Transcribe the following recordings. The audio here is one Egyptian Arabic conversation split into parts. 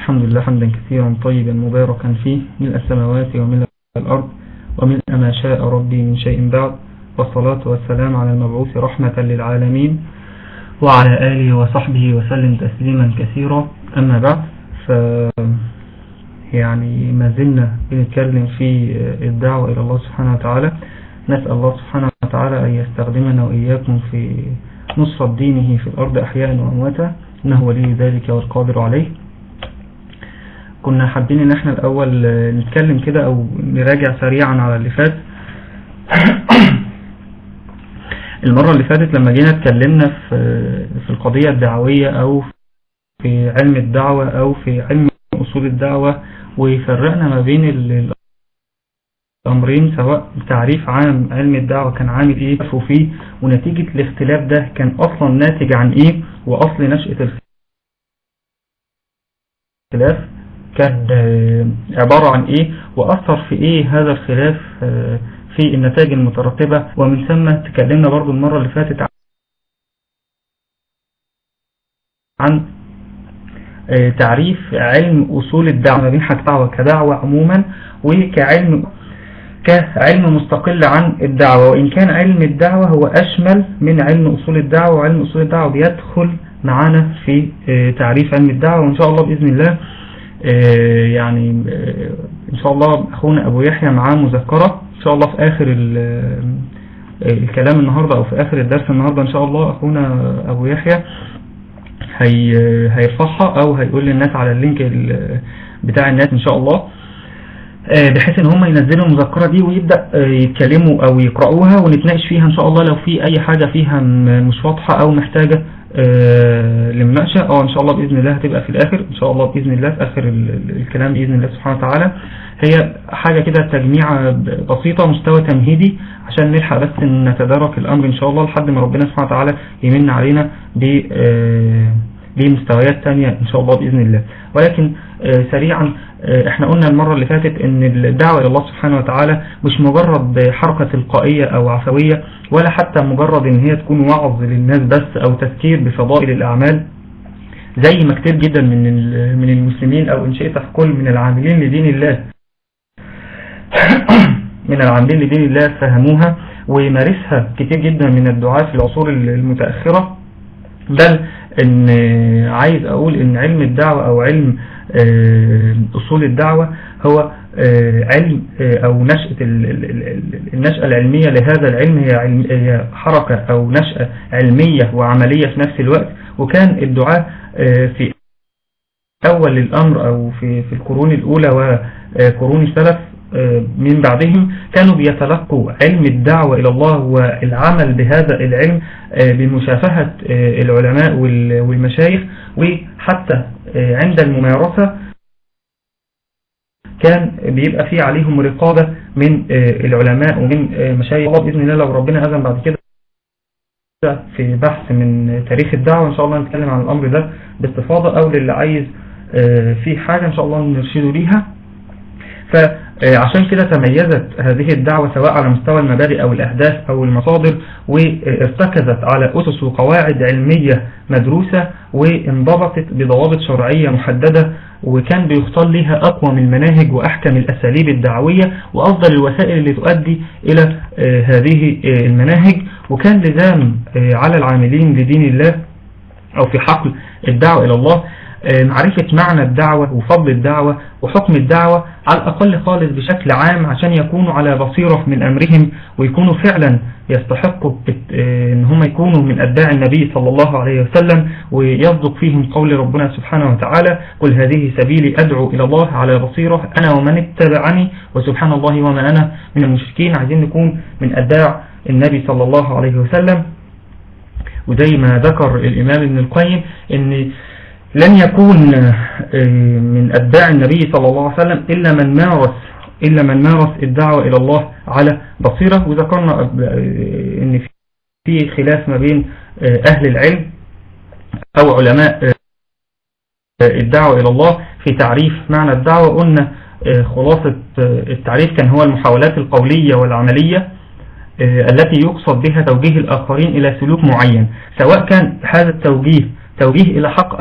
الحمد لله حمدا كثيرا طيبا مباركا فيه ملء السماوات وملء الأرض وملء ما شاء ربي من شيء بعد والصلاة والسلام على المبعوث رحمة للعالمين وعلى آله وصحبه وسلم تسليما كثيرا أما بعد ف يعني ما زلنا بنتكلم في الدعوة إلى الله سبحانه وتعالى نسأل الله سبحانه وتعالى أن يستخدمنا وإياكم في نصرة دينه في الأرض أحياء وأمواتا إنه ولي ذلك والقادر عليه كنا حابين ان احنا الاول نتكلم كده او نراجع سريعا على اللي فات المرة اللي فاتت لما جينا اتكلمنا في في القضية الدعوية او في علم الدعوة او في علم اصول الدعوة وفرقنا ما بين الامرين سواء تعريف عام علم الدعوة كان عامل ايه وفيه ونتيجة الاختلاف ده كان اصلا ناتج عن ايه واصل نشأة الخلاف كان عبارة عن ايه واثر في ايه هذا الخلاف في النتائج المترتبة ومن ثم تكلمنا برضو المرة اللي فاتت عن تعريف علم اصول الدعوة ما بين حق دعوة كدعوة عموما وكعلم كعلم مستقل عن الدعوة وإن كان علم الدعوة هو أشمل من علم أصول الدعوة وعلم أصول الدعوة بيدخل معانا في تعريف علم الدعوة وإن شاء الله بإذن الله يعني إن شاء الله أخونا أبو يحيى معاه مذكرة إن شاء الله في آخر الكلام النهاردة أو في آخر الدرس النهاردة إن شاء الله أخونا أبو يحيى هي هيرفعها أو هيقول للناس على اللينك بتاع الناس إن شاء الله بحيث ان هم ينزلوا المذكرة دي ويبدأ يتكلموا او يقرأوها ونتناقش فيها ان شاء الله لو في اي حاجة فيها مش واضحة او محتاجة لمناقشة اه ان شاء الله بإذن الله هتبقى في الاخر ان شاء الله بإذن الله في اخر الكلام بإذن الله سبحانه وتعالى هي حاجة كده تجميعة بسيطة مستوى تمهيدي عشان نلحق بس نتدارك الامر ان شاء الله لحد ما ربنا سبحانه وتعالى يمن علينا ب بمستويات تانية ان شاء الله بإذن الله ولكن سريعا احنا قلنا المرة اللي فاتت ان الدعوة الى الله سبحانه وتعالى مش مجرد حركة تلقائية او عفوية ولا حتى مجرد ان هي تكون وعظ للناس بس او تذكير بفضائل الاعمال زي ما كتير جدا من من المسلمين او ان شئت كل من العاملين لدين الله من العاملين لدين الله فهموها ومارسها كتير جدا من الدعاة في العصور المتأخرة بل ان عايز اقول ان علم الدعوة او علم اصول الدعوة هو علم او نشأة النشأة العلمية لهذا العلم هي, علم هي حركة او نشأة علمية وعملية في نفس الوقت وكان الدعاء في اول الامر او في في القرون الاولى وقرون السلف من بعدهم كانوا بيتلقوا علم الدعوة إلى الله والعمل بهذا العلم بمشافهة العلماء والمشايخ وحتى عند الممارسة كان بيبقى فيه عليهم رقابة من العلماء ومن مشايخ الله بإذن الله لو ربنا أذن بعد كده في بحث من تاريخ الدعوة إن شاء الله نتكلم عن الأمر ده باستفاضة أو للي عايز في حاجة إن شاء الله نرشده ليها فعشان كده تميزت هذه الدعوة سواء على مستوى المبادئ أو الأهداف أو المصادر وارتكزت على أسس وقواعد علمية مدروسة وانضبطت بضوابط شرعية محددة وكان بيختار لها أقوى من المناهج وأحكم الأساليب الدعوية وأفضل الوسائل اللي تؤدي إلى هذه المناهج وكان لزام على العاملين لدين الله أو في حقل الدعوة إلى الله معرفة معنى الدعوة وفضل الدعوة وحكم الدعوة على الأقل خالص بشكل عام عشان يكونوا على بصيرة من أمرهم ويكونوا فعلا يستحقوا ان هم يكونوا من أتباع النبي صلى الله عليه وسلم ويصدق فيهم قول ربنا سبحانه وتعالى قل هذه سبيلي أدعو إلى الله على بصيرة أنا ومن اتبعني وسبحان الله وما أنا من المشركين عايزين نكون من أتباع النبي صلى الله عليه وسلم وزي ما ذكر الإمام ابن القيم ان لن يكون من أتباع النبي صلى الله عليه وسلم إلا من مارس إلا من مارس الدعوة إلى الله على بصيرة وذكرنا أن في خلاف ما بين أهل العلم أو علماء الدعوة إلى الله في تعريف معنى الدعوة قلنا خلاصة التعريف كان هو المحاولات القولية والعملية التي يقصد بها توجيه الآخرين إلى سلوك معين سواء كان هذا التوجيه توجيه إلى حق أو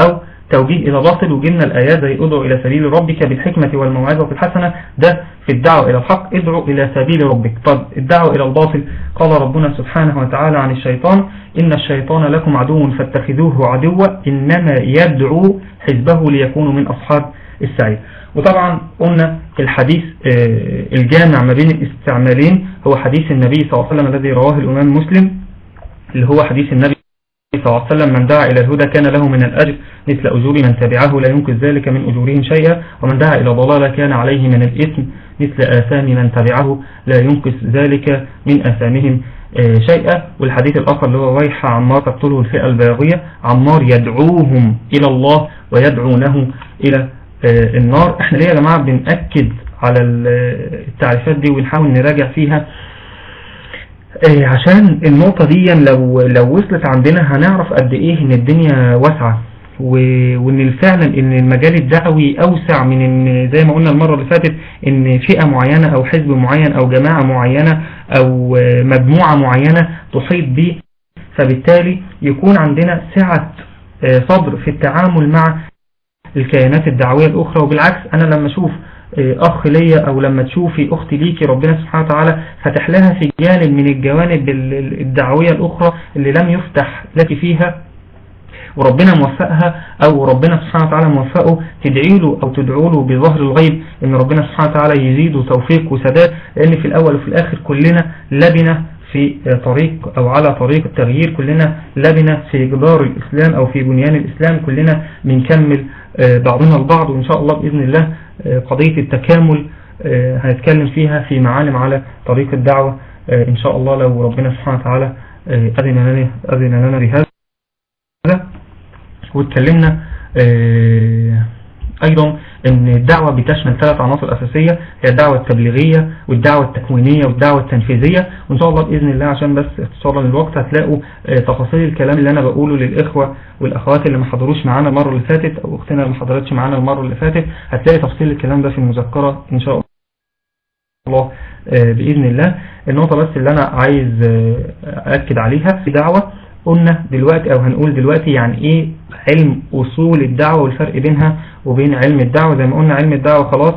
توجيه إلى باطل وجبنا الآيات زي ادعو إلى سبيل ربك بالحكمة والموعظة الحسنة ده في الدعوة إلى الحق ادعو إلى سبيل ربك طب الدعوة إلى الباطل قال ربنا سبحانه وتعالى عن الشيطان إن الشيطان لكم عدو فاتخذوه عدوا إنما يدعو حزبه ليكونوا من أصحاب السعيد وطبعا قلنا الحديث آه، الجامع ما بين الاستعمالين هو حديث النبي صلى الله عليه وسلم الذي رواه الإمام مسلم اللي هو حديث النبي صلى الله عليه وسلم من دعا إلى الهدى كان له من الأجر مثل أجور من تبعه لا ينقذ ذلك من أجورهم شيئا ومن دعا إلى ضلالة كان عليه من الإثم مثل آثام من تبعه لا ينقذ ذلك من آثامهم آه، شيئا والحديث الآخر اللي هو ويح عمار تقتله الفئة الباغية عمار يدعوهم إلى الله ويدعونه إلى آه، النار احنا ليه يا جماعة بنأكد على التعريفات دي ونحاول نراجع فيها آه، عشان النقطة دي لو لو وصلت عندنا هنعرف قد ايه ان الدنيا واسعة وان فعلا ان المجال الدعوي اوسع من ان زي ما قلنا المرة اللي فاتت ان فئة معينة او حزب معين او جماعة معينة او مجموعة معينة تحيط به فبالتالي يكون عندنا سعة آه، صدر في التعامل مع الكيانات الدعوية الأخرى وبالعكس أنا لما أشوف آه، أخ ليا أو لما تشوفي أختي ليكي ربنا سبحانه وتعالى فتح لها في جانب من الجوانب الدعوية الأخرى اللي لم يفتح لك فيها وربنا موفقها أو ربنا سبحانه وتعالى موفقه تدعي له أو تدعو له بظهر الغيب إن ربنا سبحانه وتعالى يزيده توفيق وسداد لأن في الأول وفي الآخر كلنا لبنة في طريق أو على طريق التغيير كلنا لبنة في جدار الإسلام أو في بنيان الإسلام كلنا بنكمل آه، بعضنا البعض وإن شاء الله بإذن الله آه، قضية التكامل آه، هنتكلم فيها في معالم على طريق الدعوة إن شاء الله لو ربنا سبحانه وتعالى أذن لنا, أذن لنا بهذا واتكلمنا أيضا أن الدعوة بتشمل ثلاث عناصر أساسية هي الدعوة التبليغية والدعوة التكوينية والدعوة التنفيذية وإن شاء الله بإذن الله عشان بس اختصارا للوقت هتلاقوا آه، تفاصيل الكلام اللي أنا بقوله للإخوة والأخوات اللي ما حضروش معانا المرة اللي فاتت أو أختنا اللي ما حضرتش معانا المرة اللي فاتت هتلاقي تفصيل الكلام ده في المذكرة إن شاء الله آه، بإذن الله النقطة بس اللي أنا عايز آه، أكد عليها في دعوة قلنا دلوقتي او هنقول دلوقتي يعني ايه علم اصول الدعوة والفرق بينها وبين علم الدعوة زي ما قلنا علم الدعوة خلاص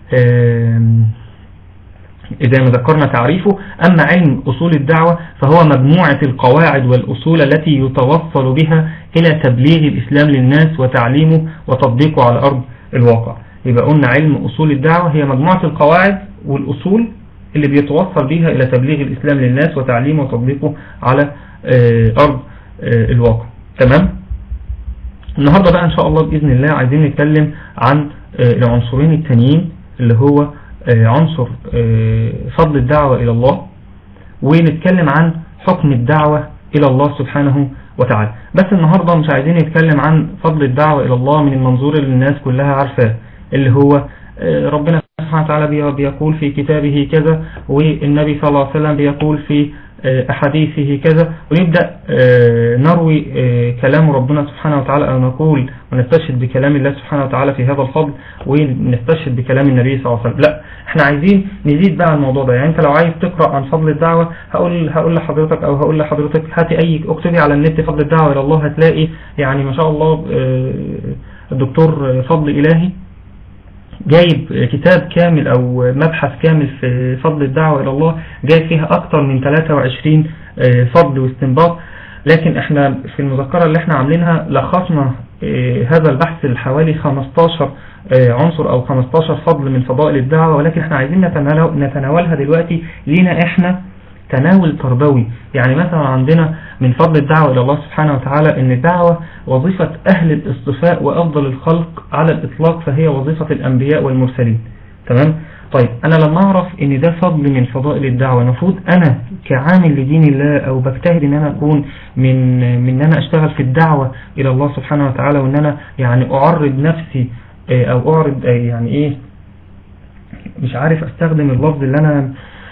إذا ما ذكرنا تعريفه أما علم أصول الدعوة فهو مجموعة القواعد والأصول التي يتوصل بها إلى تبليغ الإسلام للناس وتعليمه وتطبيقه على أرض الواقع يبقى قلنا علم أصول الدعوة هي مجموعة القواعد والأصول اللي بيتوصل بها إلى تبليغ الإسلام للناس وتعليمه وتطبيقه على آه، أرض آه، الواقع تمام النهاردة بقى إن شاء الله بإذن الله عايزين نتكلم عن آه، العنصرين التانيين اللي هو عنصر فضل الدعوة إلى الله ونتكلم عن حكم الدعوة إلى الله سبحانه وتعالى بس النهاردة مش عايزين نتكلم عن فضل الدعوة إلى الله من المنظور اللي الناس كلها عارفاه اللي هو ربنا سبحانه وتعالى بيقول في كتابه كذا والنبي صلى الله عليه وسلم بيقول في آه، أحاديثه كذا ونبدأ آه، نروي آه، كلام ربنا سبحانه وتعالى أو نقول ونستشهد بكلام الله سبحانه وتعالى في هذا الفضل ونستشهد بكلام النبي صلى الله عليه وسلم لا احنا عايزين نزيد بقى الموضوع ده يعني انت لو عايز تقرأ عن فضل الدعوة هقول هقول لحضرتك او هقول لحضرتك هاتي اي اكتبي على النت فضل الدعوة الى الله هتلاقي يعني ما شاء الله الدكتور فضل الهي جايب كتاب كامل او مبحث كامل في فضل الدعوة الى الله جايب فيها اكتر من 23 آه، فضل واستنباط لكن احنا في المذكرة اللي احنا عاملينها لخصنا آه، هذا البحث لحوالي 15 آه، عنصر او 15 فضل من فضائل الدعوة ولكن احنا عايزين نتناولها دلوقتي لينا احنا تناول تربوي يعني مثلا عندنا من فضل الدعوة إلى الله سبحانه وتعالى أن الدعوة وظيفة أهل الاصطفاء وأفضل الخلق على الإطلاق فهي وظيفة الأنبياء والمرسلين تمام طيب أنا لما أعرف أن ده فضل من فضائل الدعوة المفروض أنا كعامل لدين الله أو بجتهد أن أنا أكون من من أن أنا أشتغل في الدعوة إلى الله سبحانه وتعالى وأن أنا يعني أعرض نفسي آه، أو أعرض آه، يعني إيه مش عارف أستخدم اللفظ اللي أنا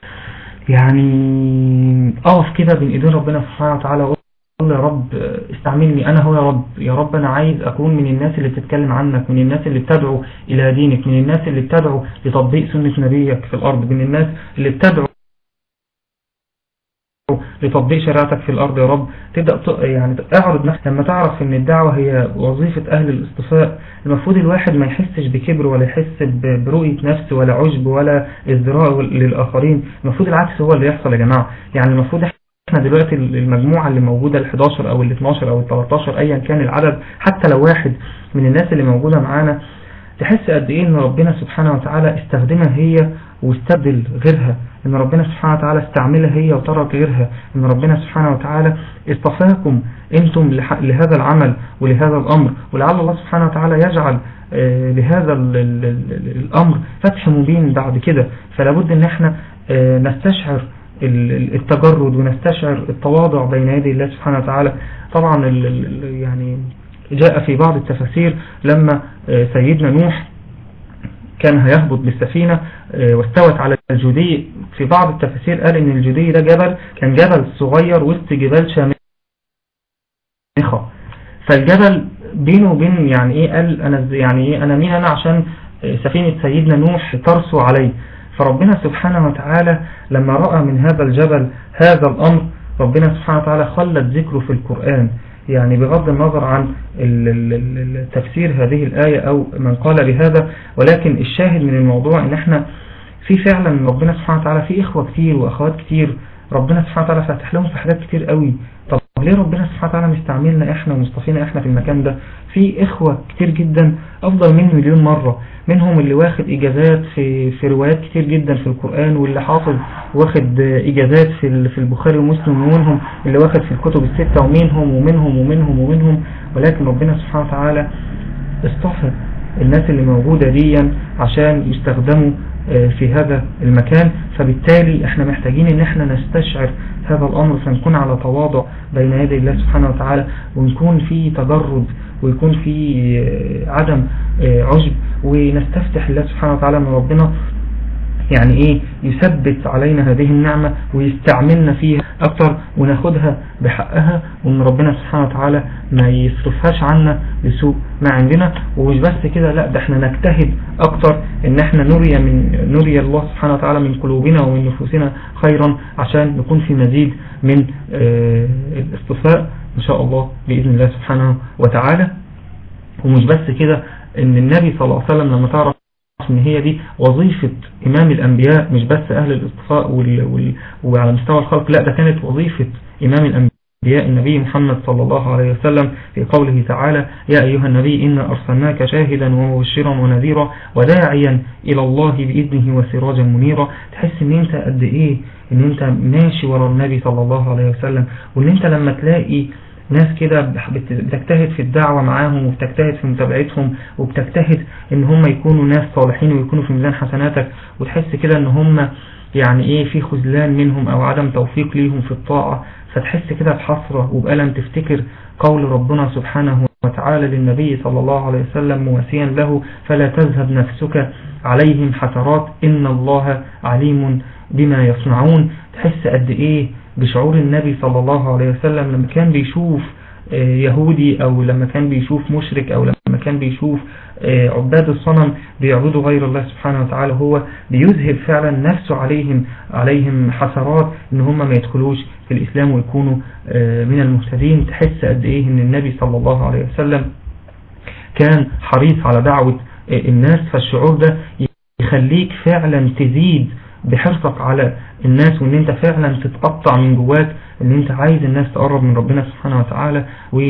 يعني اقف كده بين ايدين ربنا سبحانه وتعالى واقول يا رب استعملني انا هو يا رب يا رب انا عايز اكون من الناس اللي بتتكلم عنك من الناس اللي بتدعو الى دينك من الناس اللي بتدعو لتطبيق سنة نبيك في الارض من الناس اللي بتدعو لتطبيق شريعتك في الأرض يا رب تبدأ يعني اعرض نفسك لما تعرف ان الدعوة هي وظيفة أهل الاصطفاء المفروض الواحد ما يحسش بكبر ولا يحس برؤية نفس ولا عجب ولا ازدراء للآخرين المفروض العكس هو اللي يحصل يا جماعة يعني المفروض احنا دلوقتي المجموعة اللي موجودة ال 11 او ال 12 او ال 13 ايا كان العدد حتى لو واحد من الناس اللي موجودة معانا تحس قد ايه ان ربنا سبحانه وتعالى استخدمها هي واستبدل غيرها ان ربنا سبحانه وتعالى استعملها هي وترك غيرها ان ربنا سبحانه وتعالى اصطفاكم انتم لهذا العمل ولهذا الامر ولعل الله سبحانه وتعالى يجعل آه، لهذا الامر فتح مبين بعد كده فلا بد ان احنا آه، نستشعر التجرد ونستشعر التواضع بين يدي الله سبحانه وتعالى طبعا يعني جاء في بعض التفاسير لما آه، سيدنا نوح كان هيهبط بالسفينة آه، واستوت على الجودي في بعض التفاسير قال ان الجودي ده جبل كان جبل صغير وسط جبال شامخة فالجبل بينه وبين يعني ايه قال انا يعني ايه انا مين انا عشان آه، سفينة سيدنا نوح ترسو علي فربنا سبحانه وتعالى لما رأى من هذا الجبل هذا الأمر ربنا سبحانه وتعالى خلت ذكره في القرآن يعني بغض النظر عن تفسير هذه الآية أو من قال بهذا ولكن الشاهد من الموضوع ان احنا في فعلا ربنا سبحانه وتعالى في إخوة كتير وأخوات كتير ربنا سبحانه وتعالى فاتح لهم في حاجات كتير قوي طب ليه ربنا سبحانه وتعالى مستعملنا احنا ومصطفينا احنا في المكان ده في إخوة كتير جدا أفضل من مليون مرة منهم اللي واخد إجازات في, في روايات كتير جدا في القرآن واللي حافظ واخد إجازات في, في البخاري ومسلم ومنهم اللي واخد في الكتب الستة ومنهم ومنهم ومنهم ومنهم ولكن ربنا سبحانه وتعالى اصطفى الناس اللي موجودة دي عشان يستخدموا آه، في هذا المكان فبالتالي احنا محتاجين ان احنا نستشعر هذا الامر فنكون على تواضع بين يدي الله سبحانه وتعالى ونكون في تجرد ويكون في آه، عدم آه، عجب ونستفتح الله سبحانه وتعالى من ربنا يعني ايه يثبت علينا هذه النعمة ويستعملنا فيها اكتر وناخدها بحقها وان ربنا سبحانه وتعالى ما يصرفهاش عنا لسوء ما عندنا ومش بس كده لا ده احنا نجتهد اكتر ان احنا نري من نري الله سبحانه وتعالى من قلوبنا ومن نفوسنا خيرا عشان نكون في مزيد من اه الاصطفاء ان شاء الله بإذن الله سبحانه وتعالى ومش بس كده ان النبي صلى الله عليه وسلم لما تعرف ان هي دي وظيفة امام الانبياء مش بس اهل الاصطفاء وال... وال... وعلى مستوى الخلق لا ده كانت وظيفة امام الانبياء النبي محمد صلى الله عليه وسلم في قوله تعالى يا أيها النبي إنا أرسلناك شاهدا ومبشرا ونذيرا وداعيا إلى الله بإذنه وسراجا منيرا تحس ان انت قد ايه ان انت ماشي ورا النبي صلى الله عليه وسلم وان انت لما تلاقي ناس كده بتجتهد في الدعوة معاهم وبتجتهد في متابعتهم وبتجتهد ان هم يكونوا ناس صالحين ويكونوا في ميزان حسناتك وتحس كده ان هم يعني ايه في خذلان منهم او عدم توفيق ليهم في الطاعة فتحس كده بحسرة وبألم تفتكر قول ربنا سبحانه وتعالى للنبي صلى الله عليه وسلم مواسيا له فلا تذهب نفسك عليهم حسرات إن الله عليم بما يصنعون تحس قد ايه بشعور النبي صلى الله عليه وسلم لما كان بيشوف آه، يهودي او لما كان بيشوف مشرك او لما كان بيشوف آه، عباد الصنم بيعبدوا غير الله سبحانه وتعالى هو بيذهب فعلا نفسه عليهم عليهم حسرات ان هم ما يدخلوش في الاسلام ويكونوا آه، من المهتدين تحس قد ايه ان النبي صلى الله عليه وسلم كان حريص على دعوة الناس فالشعور ده يخليك فعلا تزيد بحرصك على الناس وان انت فعلا تتقطع من جواك ان انت عايز الناس تقرب من ربنا سبحانه وتعالى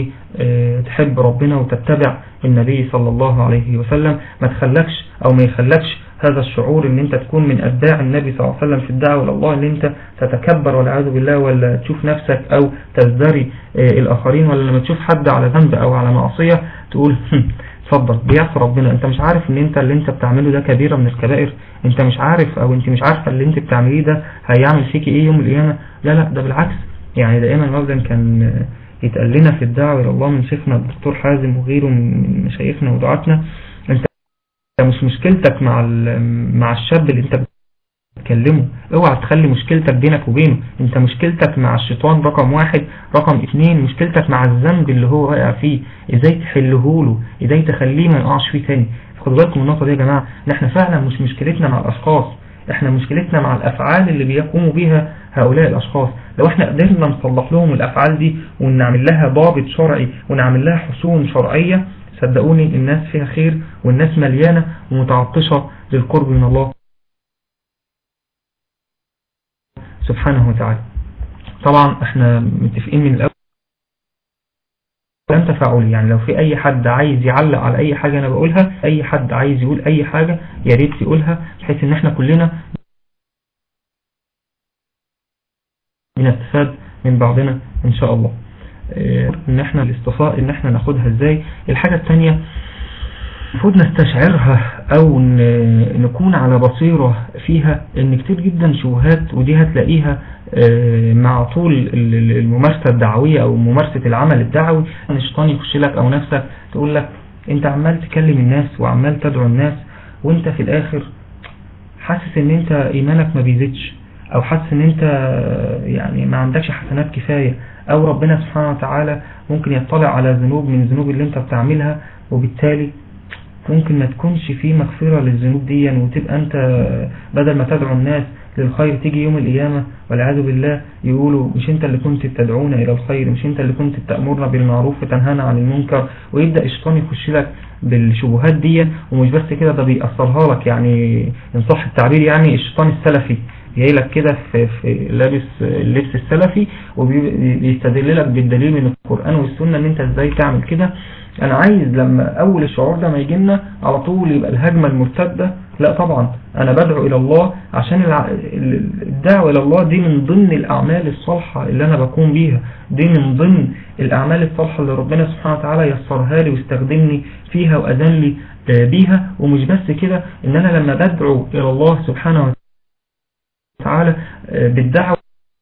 وتحب ربنا وتتبع النبي صلى الله عليه وسلم ما تخلكش او ما يخلكش هذا الشعور ان انت تكون من اتباع النبي صلى الله عليه وسلم في الدعوة الله ان انت تتكبر والعياذ بالله ولا تشوف نفسك او تزدري آه، الاخرين ولا لما تشوف حد على ذنب او على معصية تقول اتفضل بيعصي ربنا انت مش عارف ان انت اللي انت بتعمله ده كبيرة من الكبائر انت مش عارف او انت مش عارفة اللي انت بتعمليه ده هيعمل فيك ايه يوم القيامة لا لا ده بالعكس يعني دائما مبدا كان يتقال لنا في الدعوة الى الله من شيخنا الدكتور حازم وغيره من مشايخنا ودعاتنا انت مش مشكلتك مع مع الشاب اللي انت تكلمه اوعى تخلي مشكلتك بينك وبينه انت مشكلتك مع الشيطان رقم واحد رقم اثنين مشكلتك مع الذنب اللي هو واقع فيه ازاي تحله له ازاي تخليه ما يقعش فيه تاني خدوا بالكم من النقطة دي يا جماعة ان احنا فعلا مش مشكلتنا مع الاشخاص احنا مشكلتنا مع الافعال اللي بيقوموا بها هؤلاء الاشخاص لو احنا قدرنا نصلح لهم الافعال دي ونعمل لها ضابط شرعي ونعمل لها حصون شرعية صدقوني الناس فيها خير والناس مليانة ومتعطشة للقرب من الله سبحانه وتعالى طبعا احنا متفقين من الأول كلام تفاعلي يعني لو في اي حد عايز يعلق على اي حاجة انا بقولها اي حد عايز يقول اي حاجة يا ريت يقولها بحيث ان احنا كلنا بنستفاد من بعضنا ان شاء الله اه ان احنا الاصطفاء ان احنا ناخدها ازاي الحاجة التانية المفروض نستشعرها او نكون على بصيرة فيها ان كتير جدا شبهات ودي هتلاقيها مع طول الممارسة الدعوية او ممارسة العمل الدعوي ان الشيطان يخش لك او نفسك تقول لك انت عمال تكلم الناس وعمال تدعو الناس وانت في الاخر حاسس ان انت ايمانك ما بيزيدش او حاسس ان انت يعني ما عندكش حسنات كفاية او ربنا سبحانه وتعالى ممكن يطلع على ذنوب من الذنوب اللي انت بتعملها وبالتالي ممكن ما تكونش في مغفرة للذنوب دي وتبقى انت بدل ما تدعو الناس للخير تيجي يوم القيامة والعياذ بالله يقولوا مش انت اللي كنت بتدعونا الى الخير مش انت اللي كنت بتأمرنا بالمعروف وتنهانا عن المنكر ويبدأ الشيطان يخش لك بالشبهات دي ومش بس كده ده بيأثرها لك يعني ان صح التعبير يعني الشيطان السلفي جاي لك كده في, في لابس اللبس السلفي وبيستدل لك بالدليل من القرآن والسنة ان انت ازاي تعمل كده انا عايز لما اول الشعور ده ما يجينا على طول يبقى الهجمة المرتدة لا طبعا انا بدعو الى الله عشان الدعوة الى الله دي من ضمن الاعمال الصالحة اللي انا بكون بيها دي من ضمن الاعمال الصالحة اللي ربنا سبحانه وتعالى يسرها لي واستخدمني فيها واذن لي بيها ومش بس كده ان انا لما بدعو الى الله سبحانه وتعالى بالدعوة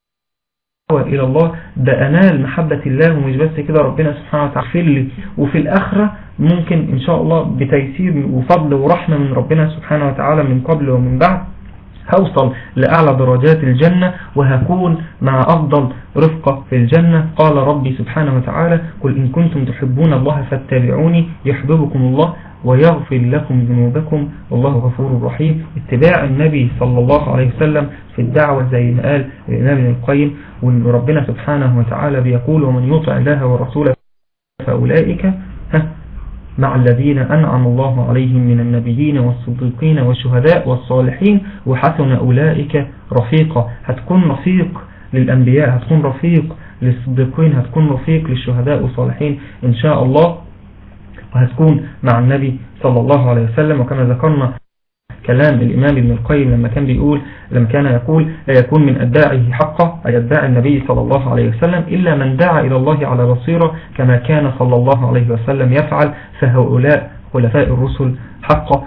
إلى الله ده أنال محبة الله ومش بس كده ربنا سبحانه وتعالى يغفر لي وفي الآخرة ممكن إن شاء الله بتيسير وفضل ورحمة من ربنا سبحانه وتعالى من قبل ومن بعد هوصل لأعلى درجات الجنة وهكون مع أفضل رفقة في الجنة قال ربي سبحانه وتعالى قل إن كنتم تحبون الله فاتبعوني يحببكم الله ويغفر لكم ذنوبكم والله غفور رحيم اتباع النبي صلى الله عليه وسلم في الدعوة زي ما قال الإمام ابن القيم وإن ربنا سبحانه وتعالى بيقول ومن يطع الله ورسوله فأولئك مع الذين أنعم الله عليهم من النبيين والصديقين والشهداء والصالحين وحسن أولئك رفيقا هتكون رفيق للأنبياء هتكون رفيق للصديقين هتكون رفيق للشهداء والصالحين إن شاء الله وهتكون مع النبي صلى الله عليه وسلم وكما ذكرنا كلام الإمام ابن القيم لما كان بيقول لما كان يقول لا يكون من أداعه حقا أي أداع النبي صلى الله عليه وسلم إلا من دعا إلى الله على بصيرة كما كان صلى الله عليه وسلم يفعل فهؤلاء خلفاء الرسل حقا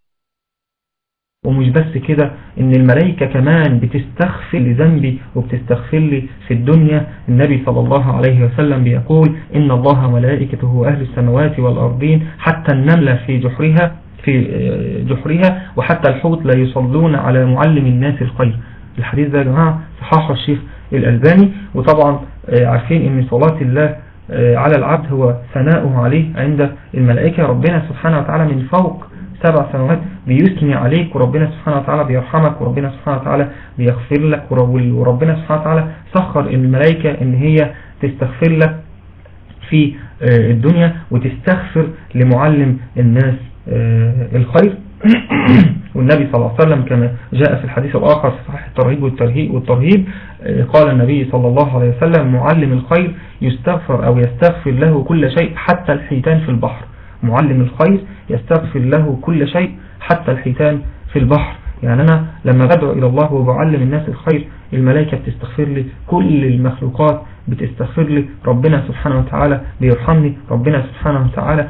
ومش بس كده ان الملائكة كمان بتستغفر لذنبي وبتستغفر لي في الدنيا النبي صلى الله عليه وسلم بيقول ان الله ملائكته اهل السماوات والارضين حتى النملة في جحرها في جحرها وحتى الحوت لا يصلون على معلم الناس الخير الحديث ده يا جماعة صححه الشيخ الألباني وطبعا عارفين ان صلاة الله على العبد هو ثناؤه عليه عند الملائكة ربنا سبحانه وتعالى من فوق سبع سنوات بيثني عليك وربنا سبحانه وتعالى بيرحمك وربنا سبحانه وتعالى بيغفر لك وربنا سبحانه وتعالى سخر الملائكة ان هي تستغفر لك في الدنيا وتستغفر لمعلم الناس الخير والنبي صلى الله عليه وسلم كما جاء في الحديث الآخر في صحيح الترهيب والترهيب, والترهيب قال النبي صلى الله عليه وسلم معلم الخير يستغفر أو يستغفر له كل شيء حتى الحيتان في البحر معلم الخير يستغفر له كل شيء حتى الحيتان في البحر يعني أنا لما بدعو إلى الله وبعلم الناس الخير الملائكة بتستغفر لي كل المخلوقات بتستغفر لي ربنا سبحانه وتعالى بيرحمني ربنا سبحانه وتعالى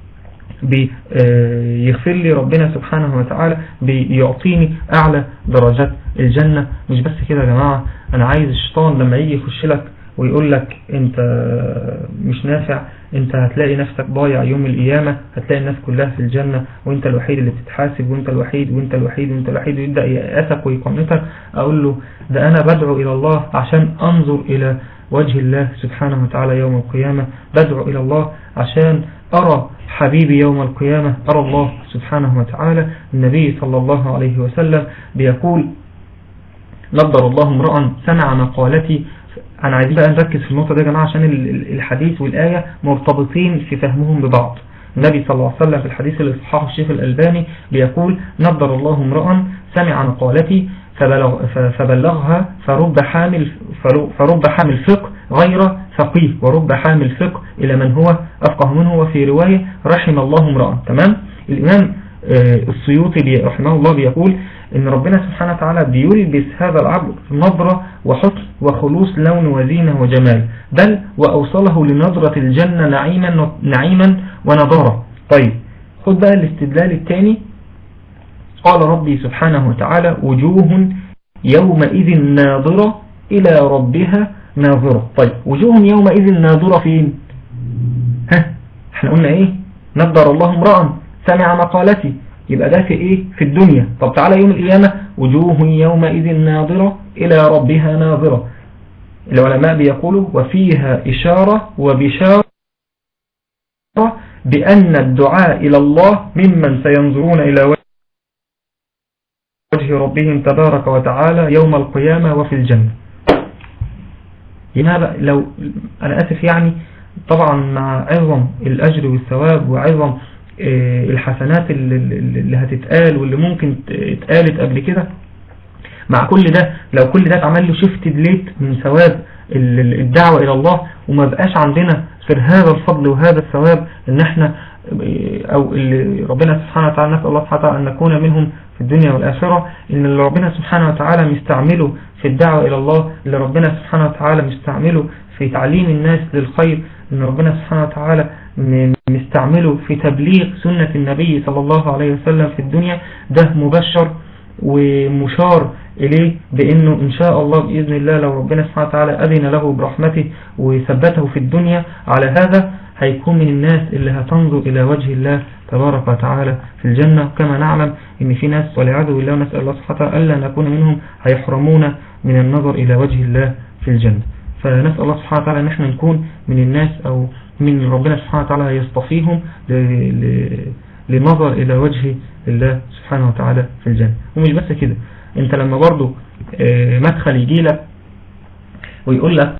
بيغفر لي ربنا سبحانه وتعالى بيعطيني أعلى درجات الجنة مش بس كده يا جماعة أنا عايز الشيطان لما يجي يخش لك ويقول لك انت مش نافع انت هتلاقي نفسك ضايع يوم القيامة هتلاقي الناس كلها في الجنة وانت الوحيد اللي بتتحاسب وانت الوحيد وانت الوحيد وانت الوحيد ويبدأ يأسك ويقنطك اقول له ده انا بدعو الى الله عشان انظر الى وجه الله سبحانه وتعالى يوم القيامة بدعو الى الله عشان ارى حبيبي يوم القيامة أرى الله سبحانه وتعالى النبي صلى الله عليه وسلم بيقول نظر الله امرأ سمع مقالتي أنا عايزين بقى نركز في النقطة دي يا جماعة عشان الحديث والآية مرتبطين في فهمهم ببعض النبي صلى الله عليه وسلم في الحديث اللي صححه الشيخ الألباني بيقول نظر الله امرأ سمع مقالتي فبلغ فبلغها فرب حامل فرب حامل فقه غير فقيه ورب حامل فقه إلى من هو أفقه منه وفي رواية رحم الله امرأ تمام الإمام آه، السيوطي رحمه الله بيقول ان ربنا سبحانه وتعالى بيلبس هذا العبد نظرة وحسن وخلوص لون وزينة وجمال بل وأوصله لنظرة الجنة نعيما, نعيما ونظارة طيب خد بقى الاستدلال الثاني قال ربي سبحانه وتعالى وجوه يومئذ ناظرة إلى ربها ناظرة طيب وجوه يومئذ ناظرة فين ها احنا قلنا ايه نظر الله امرأ سمع مقالتي يبقى ده في ايه في الدنيا طب تعالى يوم القيامة وجوه يومئذ ناظرة إلى ربها ناظرة العلماء بيقولوا وفيها إشارة وبشارة بأن الدعاء إلى الله ممن سينظرون إلى وجه ربهم تبارك وتعالى يوم القيامة وفي الجنة لماذا لو أنا أسف يعني طبعا مع عظم الأجر والثواب وعظم آه، الحسنات اللي هتتقال واللي ممكن اتقالت قبل كده مع كل ده لو كل ده اتعمل له شفت دليت من ثواب الدعوة إلى الله وما بقاش عندنا غير هذا الفضل وهذا الثواب ان احنا او اللي ربنا سبحانه وتعالى نسأل الله سبحانه وتعالى ان نكون منهم في الدنيا والآخرة ان اللي ربنا سبحانه وتعالى مستعمله في الدعوة الى الله اللي ربنا سبحانه وتعالى مستعمله في تعليم الناس للخير ان ربنا سبحانه وتعالى مستعمله في تبليغ سنة النبي صلى الله عليه وسلم في الدنيا ده مبشر ومشار إليه بأنه إن شاء الله بإذن الله لو ربنا سبحانه وتعالى أذن له برحمته وثبته في الدنيا على هذا هيكون من الناس اللي هتنظر إلى وجه الله تبارك وتعالى في الجنة كما نعلم إن في ناس والعياذ بالله ونسأل الله سبحانه وتعالى ألا نكون منهم هيحرمون من النظر إلى وجه الله في الجنة فنسأل الله سبحانه وتعالى أن احنا نكون من الناس أو من ربنا سبحانه وتعالى يصطفيهم لنظر إلى وجه الله سبحانه وتعالى في الجنة ومش بس كده انت لما برضو آه، مدخل يجي لك ويقول لك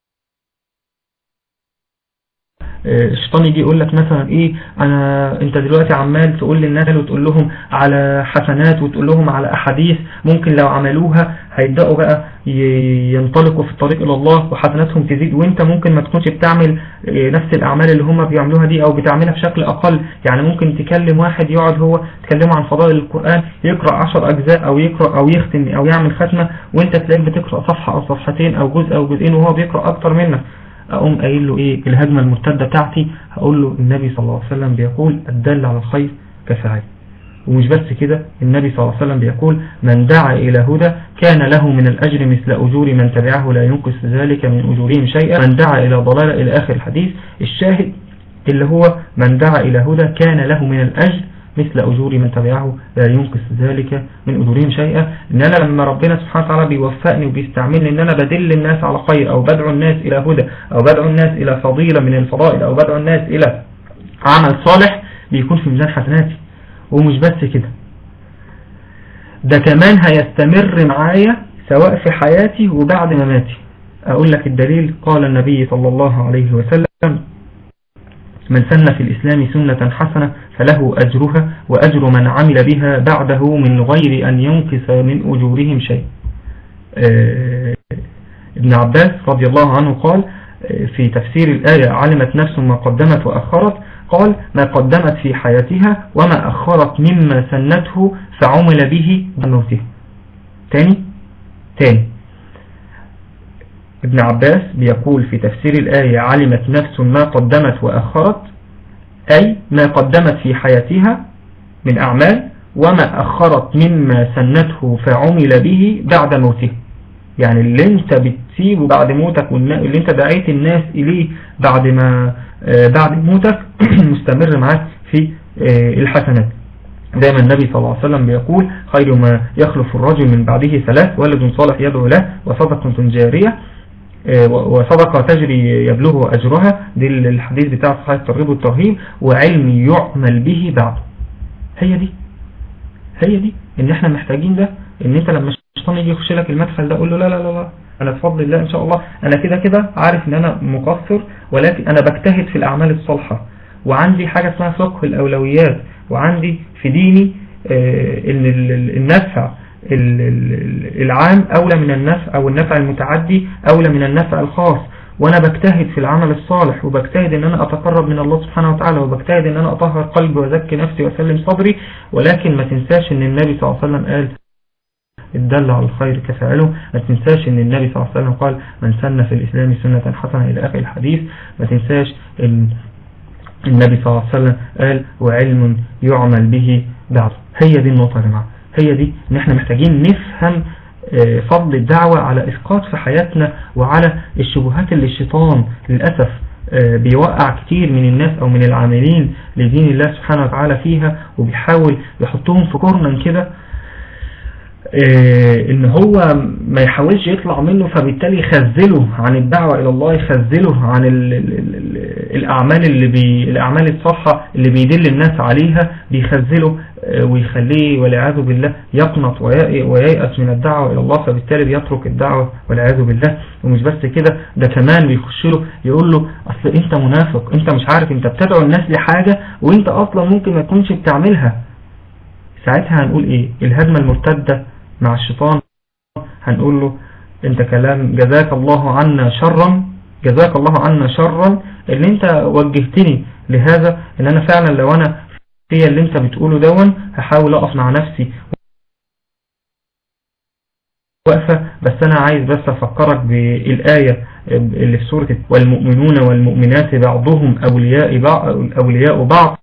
آه، الشيطان يجي يقول لك مثلا ايه انا انت دلوقتي عمال تقول للناس وتقول لهم على حسنات وتقول لهم على احاديث ممكن لو عملوها هيبداوا بقى ينطلقوا في الطريق الى الله وحسناتهم تزيد وانت ممكن ما تكونش بتعمل آه، نفس الاعمال اللي هم بيعملوها دي او بتعملها بشكل اقل يعني ممكن تكلم واحد يقعد هو تكلمه عن فضائل القرآن يقرأ عشر اجزاء او يقرأ او يختم او يعمل ختمة وانت تلاقيك بتقرأ صفحة او صفحتين او جزء او جزئين وهو بيقرأ اكتر منك اقوم قايل له ايه الهجمة المرتدة بتاعتي هقول له النبي صلى الله عليه وسلم بيقول الدل على الخير كفاعل ومش بس كده النبي صلى الله عليه وسلم بيقول من دعا إلى هدى كان له من الأجر مثل أجور من تبعه لا ينقص ذلك من أجورهم شيئا من دعا إلى ضلالة إلى آخر الحديث الشاهد اللي هو من دعا إلى هدى كان له من الأجر مثل أجور من تبعه لا ينقص ذلك من أجورهم شيئا إن أنا لما ربنا سبحانه وتعالى بيوفقني وبيستعملني إن أنا بدل الناس على خير أو بدعو الناس إلى هدى أو بدعو الناس إلى فضيلة من الفضائل أو بدعو الناس إلى عمل صالح بيكون في ميزان حسناتي ومش بس كده ده كمان هيستمر معايا سواء في حياتي وبعد مماتي أقول لك الدليل قال النبي صلى الله عليه وسلم من سن في الإسلام سنة حسنة فله أجرها وأجر من عمل بها بعده من غير أن ينقص من أجورهم شيء آه، ابن عباس رضي الله عنه قال آه، في تفسير الآية علمت نفس ما قدمت وأخرت قال ما قدمت في حياتها وما أخرت مما سنته فعمل به بموته تاني تاني ابن عباس بيقول في تفسير الآية علمت نفس ما قدمت وأخرت أي ما قدمت في حياتها من أعمال وما أخرت مما سنته فعمل به بعد موته يعني اللي انت بتسيبه بعد موتك واللي انت دعيت الناس إليه بعد ما آه، بعد موتك مستمر معاك في آه، الحسنات دائما النبي صلى الله عليه وسلم بيقول خير ما يخلف الرجل من بعده ثلاث ولد صالح يدعو له وصدقة جارية آه، وصدقة تجري يبلغ أجرها دي الحديث بتاع صحيح الترغيب والترهيب وعلم يعمل به بعد هي دي هي دي ان احنا محتاجين ده ان انت لما الشيطان يجي يخش لك المدخل ده قول له لا لا لا لا انا بفضل الله ان شاء الله انا كده كده عارف ان انا مقصر ولكن انا بجتهد في الاعمال الصالحة وعندي حاجة اسمها فقه الاولويات وعندي في ديني آه، ان النفع العام اولى من النفع او النفع المتعدي اولى من النفع الخاص وانا بجتهد في العمل الصالح وبجتهد ان انا اتقرب من الله سبحانه وتعالى وبجتهد ان انا اطهر قلبي وازكي نفسي واسلم صدري ولكن ما تنساش ان النبي صلى الله عليه وسلم قال الدل على الخير كفاعله ما تنساش ان النبي صلى الله عليه وسلم قال من سن في الاسلام سنة حسنة الى اخر الحديث ما تنساش ان النبي صلى الله عليه وسلم قال وعلم يعمل به بعد هي دي النقطة يا جماعة هي دي ان احنا محتاجين نفهم آه، فضل الدعوة على اسقاط في حياتنا وعلى الشبهات اللي الشيطان للأسف آه، بيوقع كتير من الناس او من العاملين لدين الله سبحانه وتعالى فيها وبيحاول يحطهم في كورنا كده آه، ان هو ما يحاولش يطلع منه فبالتالي يخزله عن الدعوة الى الله يخزله عن ال ال ال الاعمال اللي بي الاعمال الصحة اللي بيدل الناس عليها بيخزله آه، ويخليه والعياذ بالله يقنط وييأس من الدعوة الى الله فبالتالي بيترك الدعوة والعياذ بالله ومش بس كده ده كمان بيخش له يقول له اصل انت منافق انت مش عارف انت بتدعو الناس لحاجة وانت اصلا ممكن ما تكونش بتعملها ساعتها هنقول ايه الهدمة المرتدة مع الشيطان هنقول له انت كلام جزاك الله عنا شرا جزاك الله عنا شرا اللي انت وجهتني لهذا ان انا فعلا لو انا في اللي انت بتقوله دون هحاول اقف مع نفسي وقفة بس انا عايز بس افكرك بالآية اللي في سورة والمؤمنون والمؤمنات بعضهم اولياء بعض, أولياء بعض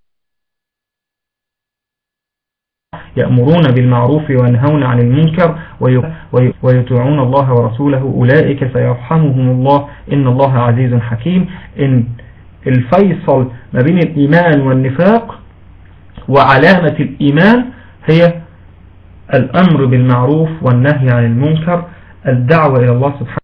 يأمرون بالمعروف وينهون عن المنكر ويطيعون الله ورسوله أولئك سيرحمهم الله إن الله عزيز حكيم إن الفيصل ما بين الإيمان والنفاق وعلامة الإيمان هي الأمر بالمعروف والنهي عن المنكر الدعوة إلى الله سبحانه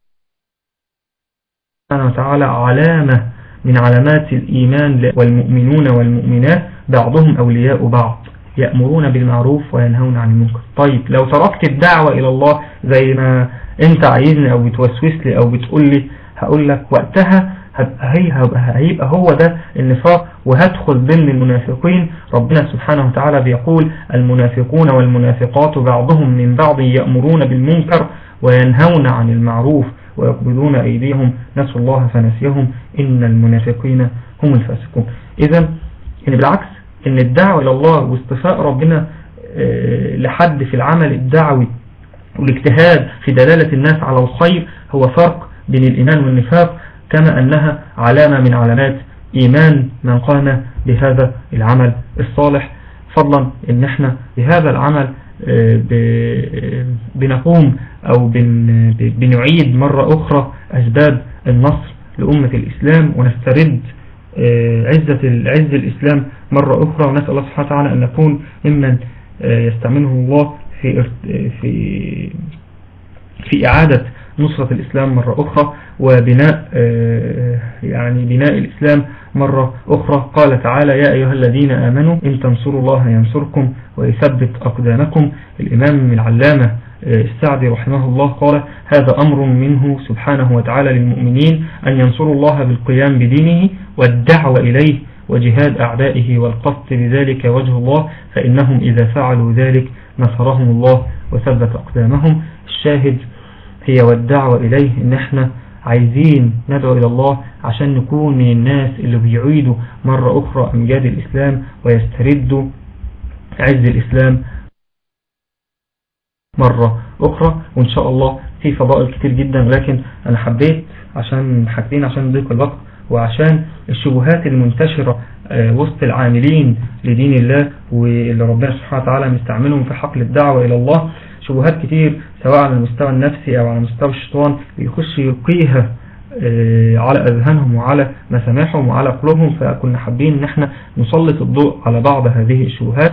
وتعالى علامة من علامات الإيمان والمؤمنون والمؤمنات بعضهم أولياء بعض يأمرون بالمعروف وينهون عن المنكر طيب لو تركت الدعوة إلى الله زي ما انت عايزني او بتوسوس لي او بتقول لي هقول لك وقتها هيبقى هو ده النفاق وهدخل ضمن المنافقين ربنا سبحانه وتعالى بيقول المنافقون والمنافقات بعضهم من بعض يأمرون بالمنكر وينهون عن المعروف ويقبضون أيديهم نسوا الله فنسيهم إن المنافقين هم الفاسقون إذا يعني بالعكس ان الدعوة الى الله واصطفاء ربنا آه، لحد في العمل الدعوي والاجتهاد في دلالة الناس على الخير هو فرق بين الإيمان والنفاق كما أنها علامة من علامات إيمان من قام بهذا العمل الصالح فضلا ان احنا بهذا العمل آه، بنقوم او بنعيد مرة اخرى اسباب النصر لأمة الإسلام ونسترد آه، عزة عز الإسلام مرة أخرى ونسأل الله سبحانه وتعالى أن نكون ممن آه، يستعمله الله في في في إعادة نصرة الإسلام مرة أخرى وبناء آه، يعني بناء الإسلام مرة أخرى قال تعالى يا أيها الذين آمنوا إن تنصروا الله ينصركم ويثبت أقدامكم الإمام العلامة السعدي رحمه الله قال هذا أمر منه سبحانه وتعالى للمؤمنين أن ينصروا الله بالقيام بدينه والدعوة إليه وجهاد أعدائه والقصد بذلك وجه الله فإنهم إذا فعلوا ذلك نصرهم الله وثبت أقدامهم الشاهد هي والدعوة إليه إن احنا عايزين ندعو إلى الله عشان نكون من الناس اللي بيعيدوا مرة أخرى أمجاد الإسلام ويستردوا عز الإسلام مرة أخرى وإن شاء الله في فضائل كتير جدا لكن أنا حبيت عشان حاجتين عشان ضيق الوقت وعشان الشبهات المنتشرة آه، وسط العاملين لدين الله واللي ربنا سبحانه وتعالى مستعملهم في حقل الدعوة إلى الله شبهات كتير سواء على المستوى النفسي أو على مستوى الشيطان بيخش يلقيها آه، على أذهانهم وعلى مسامعهم وعلى قلوبهم فكنا حابين ان احنا نسلط الضوء على بعض هذه الشبهات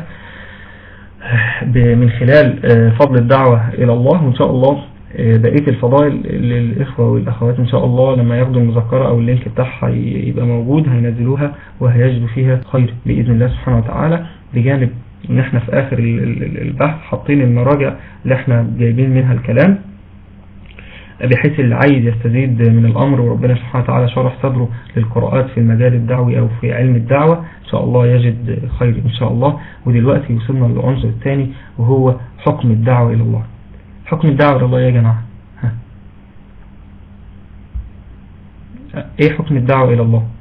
من خلال آه، فضل الدعوة إلى الله وإن شاء الله آه، بقية الفضائل للإخوة والأخوات إن شاء الله لما ياخدوا المذكرة أو اللينك بتاعها يبقى موجود هينزلوها وهيجدوا فيها خير بإذن الله سبحانه وتعالى بجانب إن احنا في آخر البحث حاطين المراجع اللي احنا جايبين منها الكلام بحيث اللي عايز يستزيد من الأمر وربنا سبحانه وتعالى شرح صدره للقراءات في المجال الدعوي أو في علم الدعوة إن شاء الله يجد خير إن شاء الله ودلوقتي وصلنا للعنصر الثاني وهو حكم الدعوة إلى الله حكم الدعوة إلى الله يا جماعة ها. إيه حكم الدعوة إلى الله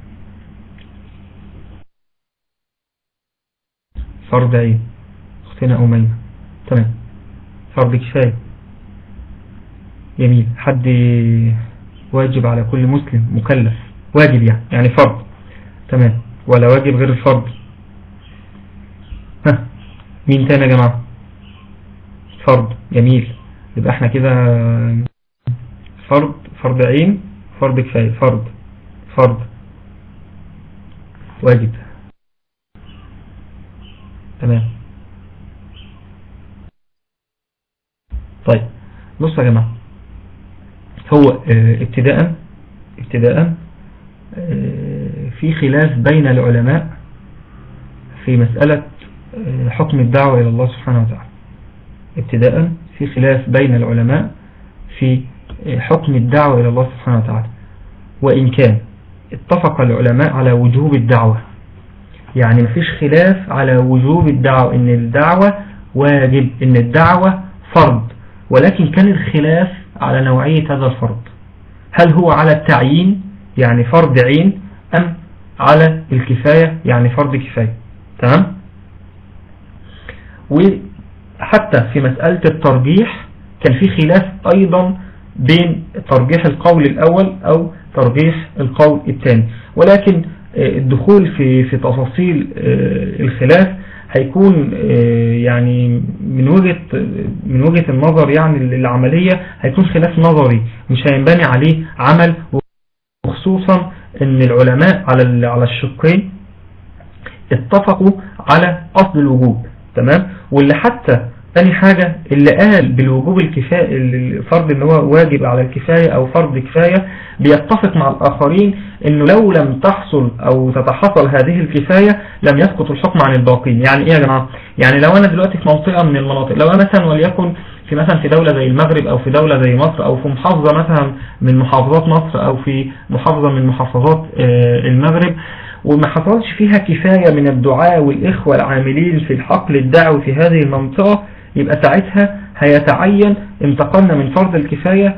فرض عين أختنا أميمة تمام فرض كفاية جميل حد واجب على كل مسلم مكلف واجب يعني يعني فرض تمام ولا واجب غير الفرض ها مين تاني يا جماعة فرض جميل يبقى احنا كده فرض فرض عين فرض كفاية فرض فرض واجب تمام طيب بصوا يا جماعة هو اه ابتداء ابتداء اه في خلاف بين العلماء في مسألة اه حكم الدعوة إلى الله سبحانه وتعالى ابتداء في خلاف بين العلماء في حكم الدعوة إلى الله سبحانه وتعالى وإن كان اتفق العلماء على وجوب الدعوة يعني مفيش خلاف على وجوب الدعوة ان الدعوة واجب ان الدعوة فرض ولكن كان الخلاف على نوعية هذا الفرض هل هو على التعيين يعني فرض عين ام على الكفاية يعني فرض كفاية تمام وحتى في مسألة الترجيح كان في خلاف ايضا بين ترجيح القول الاول او ترجيح القول الثاني ولكن الدخول في في تفاصيل الخلاف هيكون يعني من وجهة من وجهة النظر يعني العملية هيكون خلاف نظري مش هينبني عليه عمل وخصوصا ان العلماء على على الشقين اتفقوا على اصل الوجوب تمام واللي حتى ثاني حاجة اللي قال بالوجوب الكفاية الفرض ان هو واجب على الكفاية او فرض كفاية بيتفق مع الاخرين انه لو لم تحصل او تتحصل هذه الكفاية لم يسقط الحكم عن الباقين يعني ايه يا جماعة يعني لو انا دلوقتي في منطقة من المناطق لو انا مثلا وليكن في مثلا في دولة زي المغرب او في دولة زي مصر او في محافظة مثلا من محافظات مصر او في محافظة من محافظات المغرب وما حصلش فيها كفاية من الدعاء والإخوة العاملين في الحقل الدعوي في هذه المنطقة يبقى ساعتها هيتعين انتقلنا من فرض الكفاية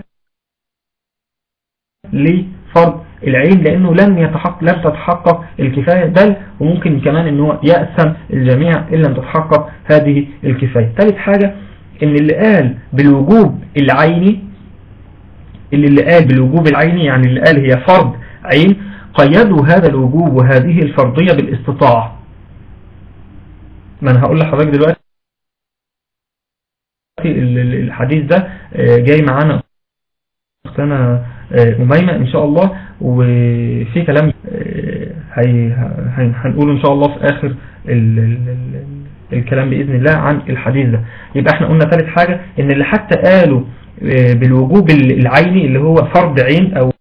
لفرض العين لأنه لم يتحقق لم تتحقق الكفاية بل وممكن كمان أنه يأسم الجميع إن لم تتحقق هذه الكفاية ثالث حاجة ان اللي قال بالوجوب العيني اللي, اللي قال بالوجوب العيني يعني اللي قال هي فرض عين قيدوا هذا الوجوب وهذه الفرضية بالاستطاعة ما انا هقول لحضرتك دلوقتي الحديث ده جاي معانا اختنا أميمة ان شاء الله وفي كلام هنقوله ان شاء الله في اخر ال ال ال الكلام بإذن الله عن الحديث ده يبقى احنا قلنا ثالث حاجة ان اللي حتى قالوا بالوجوب العيني اللي هو فرض عين او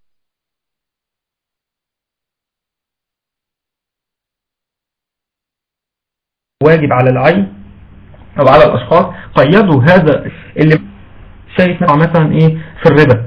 واجب على العين او على الاشخاص قيدوا هذا اللي شايف مثلا ايه في الربا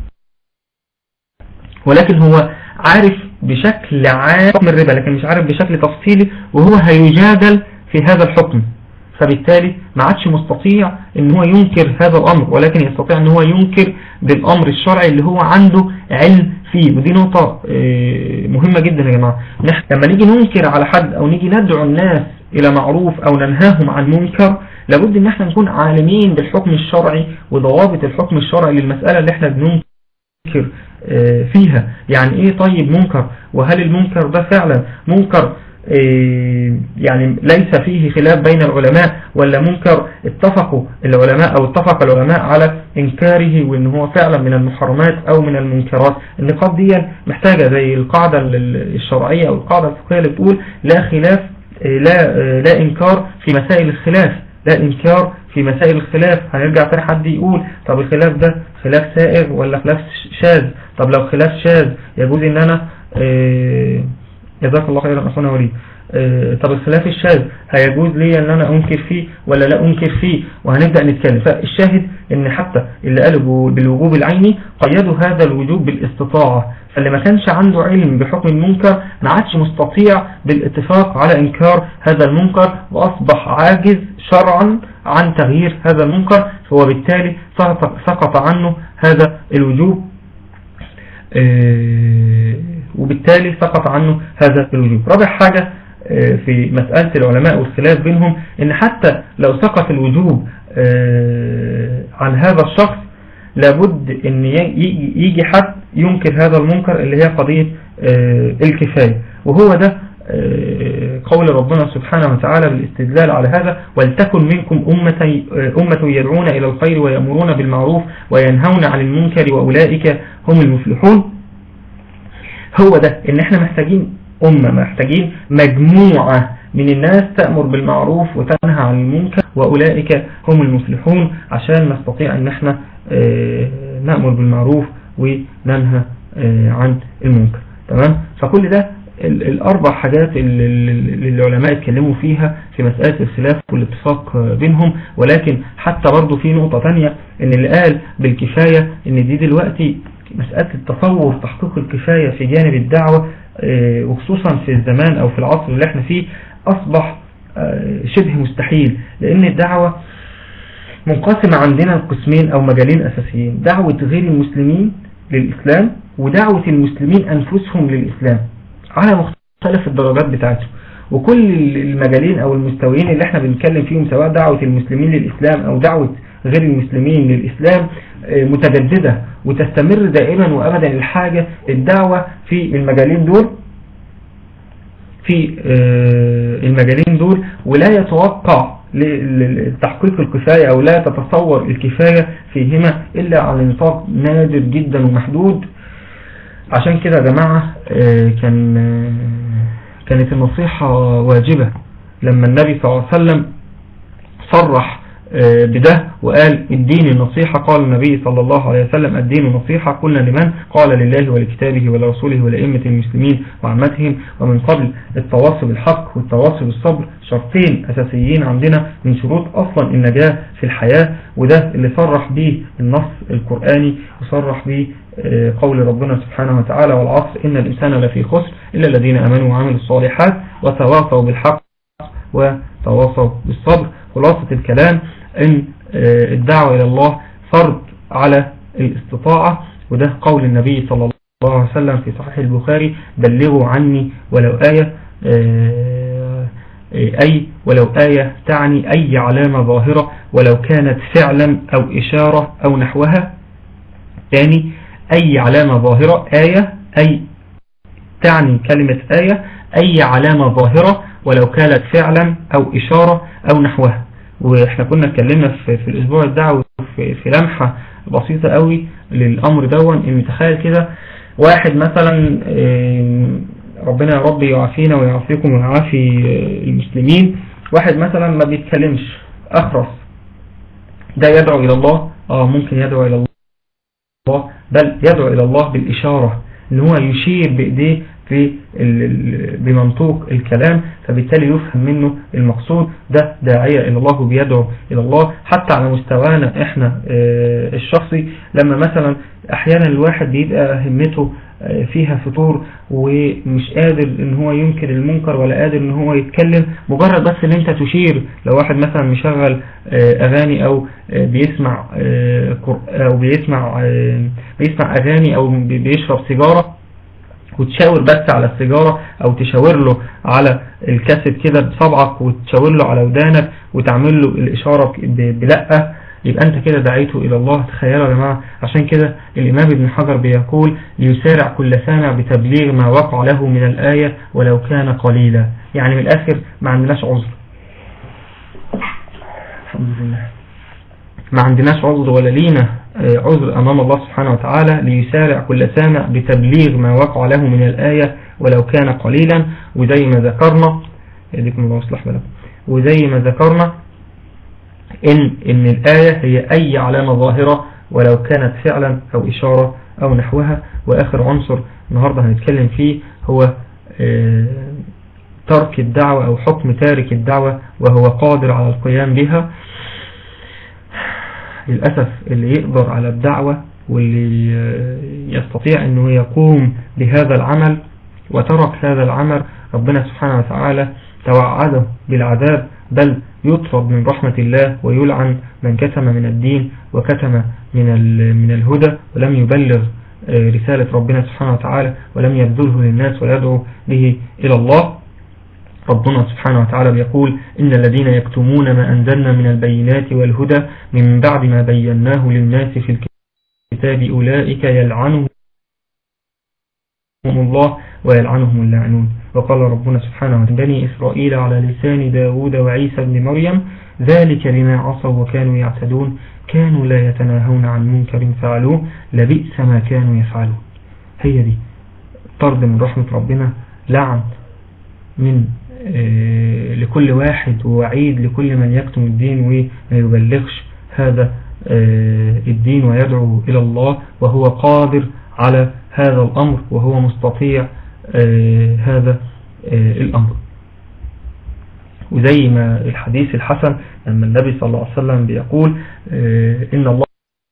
ولكن هو عارف بشكل عام حكم الربا لكن مش عارف بشكل تفصيلي وهو هيجادل في هذا الحكم فبالتالي ما عادش مستطيع ان هو ينكر هذا الامر ولكن يستطيع ان هو ينكر بالامر الشرعي اللي هو عنده علم فيه ودي نقطة مهمة جدا يا جماعة لما نيجي ننكر على حد او نيجي ندعو الناس الى معروف او ننهاهم عن منكر لابد ان احنا نكون عالمين بالحكم الشرعي وضوابط الحكم الشرعي للمسألة اللي احنا بننكر فيها يعني ايه طيب منكر وهل المنكر ده فعلا منكر يعني ليس فيه خلاف بين العلماء ولا منكر اتفقوا العلماء او اتفق العلماء على انكاره وان هو فعلا من المحرمات او من المنكرات النقاط دي محتاجة زي القاعدة الشرعية او القاعدة الفقهية اللي بتقول لا خلاف لا لا انكار في مسائل الخلاف لا انكار في مسائل الخلاف هنرجع تاني حد يقول طب الخلاف ده خلاف سائغ ولا خلاف شاذ طب لو خلاف شاذ يجوز ان انا اه جزاك الله خيرا أخونا وليد آه، طب الخلاف الشاذ هيجوز لي ان انا انكر فيه ولا لا انكر فيه وهنبدأ نتكلم فالشاهد ان حتى اللي قالوا بالوجوب العيني قيدوا هذا الوجوب بالاستطاعة فاللي ما كانش عنده علم بحكم المنكر ما عادش مستطيع بالاتفاق على انكار هذا المنكر واصبح عاجز شرعا عن تغيير هذا المنكر فهو بالتالي سقط عنه هذا الوجوب آه، وبالتالي سقط عنه هذا الوجوب رابع حاجة آه، في مسألة العلماء والخلاف بينهم ان حتى لو سقط الوجوب آه، عن هذا الشخص لابد ان يجي حد ينكر هذا المنكر اللي هي قضية آه، الكفاية وهو ده قول ربنا سبحانه وتعالى بالاستدلال على هذا ولتكن منكم أمة, أمة يدعون إلى الخير ويأمرون بالمعروف وينهون عن المنكر وأولئك هم المفلحون هو ده ان احنا محتاجين أمة محتاجين مجموعة من الناس تأمر بالمعروف وتنهى عن المنكر وأولئك هم المفلحون عشان نستطيع أن احنا آه، نأمر بالمعروف وننهى آه، عن المنكر تمام فكل ده الأربع حاجات اللي العلماء اتكلموا فيها في مسألة الخلاف والاتفاق بينهم ولكن حتى برضو في نقطة تانية ان اللي قال بالكفاية ان دي دلوقتي مسألة التصور تحقيق الكفاية في جانب الدعوة آه، وخصوصا في الزمان او في العصر اللي احنا فيه اصبح آه، شبه مستحيل لان الدعوة منقسمة عندنا قسمين او مجالين اساسيين دعوة غير المسلمين للاسلام ودعوة المسلمين انفسهم للاسلام على مختلف الدرجات بتاعته وكل المجالين او المستويين اللي احنا بنتكلم فيهم سواء دعوة المسلمين للاسلام او دعوة غير المسلمين للإسلام آه، متجددة وتستمر دائما وأبدا الحاجة الدعوة في المجالين دول في آه، المجالين دول ولا يتوقع لتحقيق الكفاية أو لا تتصور الكفاية فيهما إلا على نطاق نادر جدا ومحدود عشان كده يا جماعة آه، كان كانت النصيحة واجبة لما النبي صلى الله عليه وسلم صرح آه، بده وقال الدين النصيحة قال النبي صلى الله عليه وسلم الدين النصيحة قلنا لمن قال لله ولكتابه ولرسوله ولأئمة المسلمين وعمتهم ومن قبل التواصي بالحق والتواصي بالصبر شرطين أساسيين عندنا من شروط أصلا النجاة في الحياة وده اللي صرح به النص القرآني وصرح به آه، قول ربنا سبحانه وتعالى والعصر إن الإنسان لفي خسر إلا الذين أمنوا وعملوا الصالحات وتواصوا بالحق وتواصوا بالصبر خلاصة الكلام ان آه، الدعوة الى الله فرض على الاستطاعة وده قول النبي صلى الله عليه وسلم في صحيح البخاري بلغوا عني ولو آية آه، أي ولو آية تعني أي علامة ظاهرة ولو كانت فعلا أو إشارة أو نحوها ثاني أي علامة ظاهرة آية أي تعني كلمة آية أي علامة ظاهرة ولو كانت فعلا أو إشارة أو نحوها واحنا كنا اتكلمنا في, في الاسبوع الدعوي في, في لمحة بسيطة قوي للامر دون ان تخيل كده واحد مثلا ربنا يا رب يعافينا ويعافيكم ويعافي المسلمين واحد مثلا ما بيتكلمش اخرس ده يدعو الى الله اه ممكن يدعو الى الله بل يدعو الى الله بالاشارة ان هو يشير بايديه في بمنطوق الكلام فبالتالي يفهم منه المقصود ده داعية إلى الله بيدعو إلى الله حتى على مستوانا إحنا آه، الشخصي لما مثلا أحيانا الواحد بيبقى همته آه، فيها فطور ومش قادر ان هو ينكر المنكر ولا قادر ان هو يتكلم مجرد بس ان انت تشير لو واحد مثلا مشغل آه، اغاني او بيسمع او بيسمع بيسمع اغاني او بيشرب سيجارة وتشاور بس على السيجارة او تشاور له على الكاسيت كده بصبعك وتشاور له على ودانك وتعمل له الاشارة بلقة يبقى انت كده دعيته الى الله تخيلوا يا جماعة عشان كده الامام ابن حجر بيقول ليسارع كل سامع بتبليغ ما وقع له من الآية ولو كان قليلا يعني من الاخر ما عندناش عذر الحمد لله ما عندناش عذر ولا لينا آه، عذر أمام الله سبحانه وتعالى ليسارع كل سامع بتبليغ ما وقع له من الآية ولو كان قليلا وزي ما ذكرنا يديكم الله وصلح بلكم وزي ما ذكرنا إن, إن الآية هي أي علامة ظاهرة ولو كانت فعلا أو إشارة أو نحوها وآخر عنصر النهاردة هنتكلم فيه هو ترك الدعوة أو حكم تارك الدعوة وهو قادر على القيام بها للأسف اللي يقدر على الدعوة واللي يستطيع أنه يقوم بهذا العمل وترك هذا العمل ربنا سبحانه وتعالى توعده بالعذاب بل يطرد من رحمة الله ويلعن من كتم من الدين وكتم من من الهدى ولم يبلغ آه، رسالة ربنا سبحانه وتعالى ولم يبذله للناس ويدعو به إلى الله ربنا سبحانه وتعالى بيقول إن الذين يكتمون ما أنزلنا من البينات والهدى من بعد ما بيناه للناس في الكتاب أولئك يلعنهم الله ويلعنهم اللاعنون وقال ربنا سبحانه وتعالى بني إسرائيل على لسان داود وعيسى بن مريم ذلك بما عصوا وكانوا يعتدون كانوا لا يتناهون عن منكر فعلوه لبئس ما كانوا يفعلون هي دي طرد من رحمة ربنا لعن من آه، لكل واحد ووعيد لكل من يكتم الدين وما يبلغش هذا آه، الدين ويدعو إلى الله وهو قادر على هذا الأمر وهو مستطيع آه، هذا الأمر وزي ما الحديث الحسن لما النبي صلى الله عليه وسلم بيقول إن الله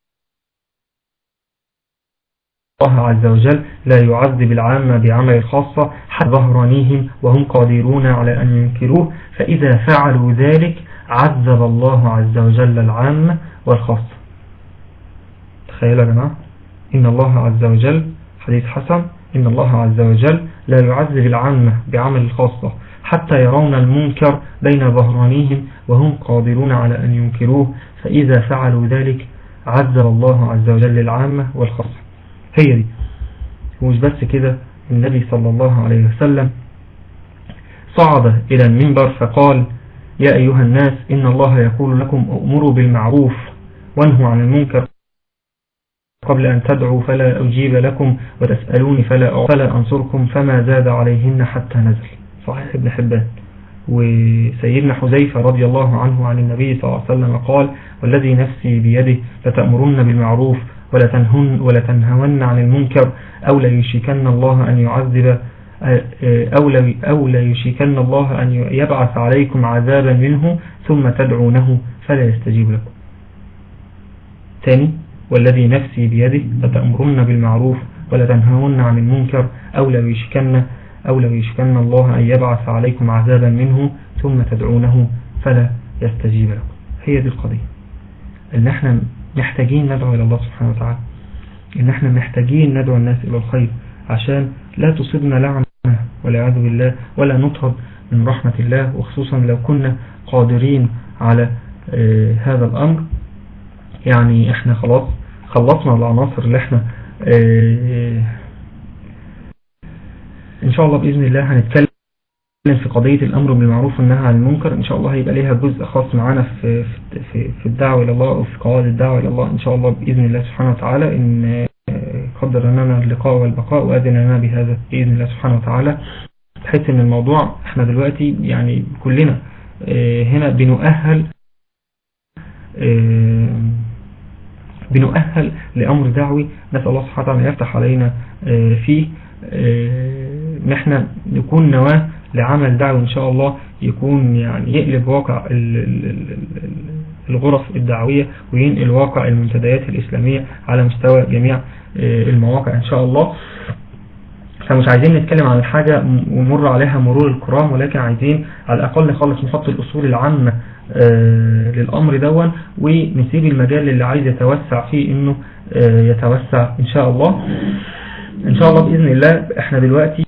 الله عز وجل لا يعذب العامة بعمل الخاصة حتى ظهرانيهم وهم قادرون على أن ينكروه فإذا فعلوا ذلك عذب الله عز وجل العامة والخاصة تخيلوا يا جماعة إن الله عز وجل حديث حسن إن الله عز وجل لا يعذب العامة بعمل الخاصة حتى يرون المنكر بين ظهرانيهم وهم قادرون على أن ينكروه فإذا فعلوا ذلك عذب الله عز وجل العامة والخاصة هي دي ومش بس كده النبي صلى الله عليه وسلم صعد إلى المنبر فقال يا أيها الناس إن الله يقول لكم أؤمروا بالمعروف وانهوا عن المنكر قبل أن تدعوا فلا أجيب لكم وتسألوني فلا, فلا أنصركم فما زاد عليهن حتى نزل صحيح ابن حبان وسيدنا حذيفة رضي الله عنه عن النبي صلى الله عليه وسلم قال والذي نفسي بيده لتأمرن بالمعروف ولا تنهن ولا تنهون عن المنكر أو لا يشيكن الله أن يعذب أو لا, أو لا يشيكن الله أن يبعث عليكم عذابا منه ثم تدعونه فلا يستجيب لكم ثاني والذي نفسي بيده لتأمرن بالمعروف ولا تنهون عن المنكر أو لا يشكن أو لا يشكن الله أن يبعث عليكم عذابا منه ثم تدعونه فلا يستجيب لكم هي دي القضية ان احنا محتاجين ندعو إلى الله سبحانه وتعالى إن احنا محتاجين ندعو الناس إلى الخير عشان لا تصيبنا لعنة والعياذ بالله ولا نطرد من رحمة الله وخصوصا لو كنا قادرين على آه هذا الأمر يعني احنا خلاص خلصنا العناصر اللي احنا آه ان شاء الله بإذن الله هنتكلم في قضية الأمر بالمعروف والنهي عن المنكر إن شاء الله هيبقى ليها جزء خاص معانا في في في الدعوة إلى الله أو في قواعد الدعوة إلى الله إن شاء الله بإذن الله سبحانه وتعالى إن قدر لنا اللقاء والبقاء وأذن لنا بهذا بإذن الله سبحانه وتعالى بحيث إن الموضوع إحنا دلوقتي يعني كلنا آه، هنا بنؤهل آه، بنؤهل لأمر دعوي نسأل الله سبحانه وتعالى يفتح علينا آه، فيه نحن نكون نواة لعمل دعوي إن شاء الله يكون يعني يقلب واقع الغرف الدعوية وينقل واقع المنتديات الإسلامية على مستوى جميع آه، المواقع إن شاء الله فمش عايزين نتكلم عن الحاجة ونمر عليها مرور الكرام ولكن عايزين على الأقل نخلص نحط الأصول العامة آه، للأمر دون ونسيب المجال اللي عايز يتوسع فيه إنه آه، يتوسع إن شاء الله إن شاء الله بإذن الله إحنا دلوقتي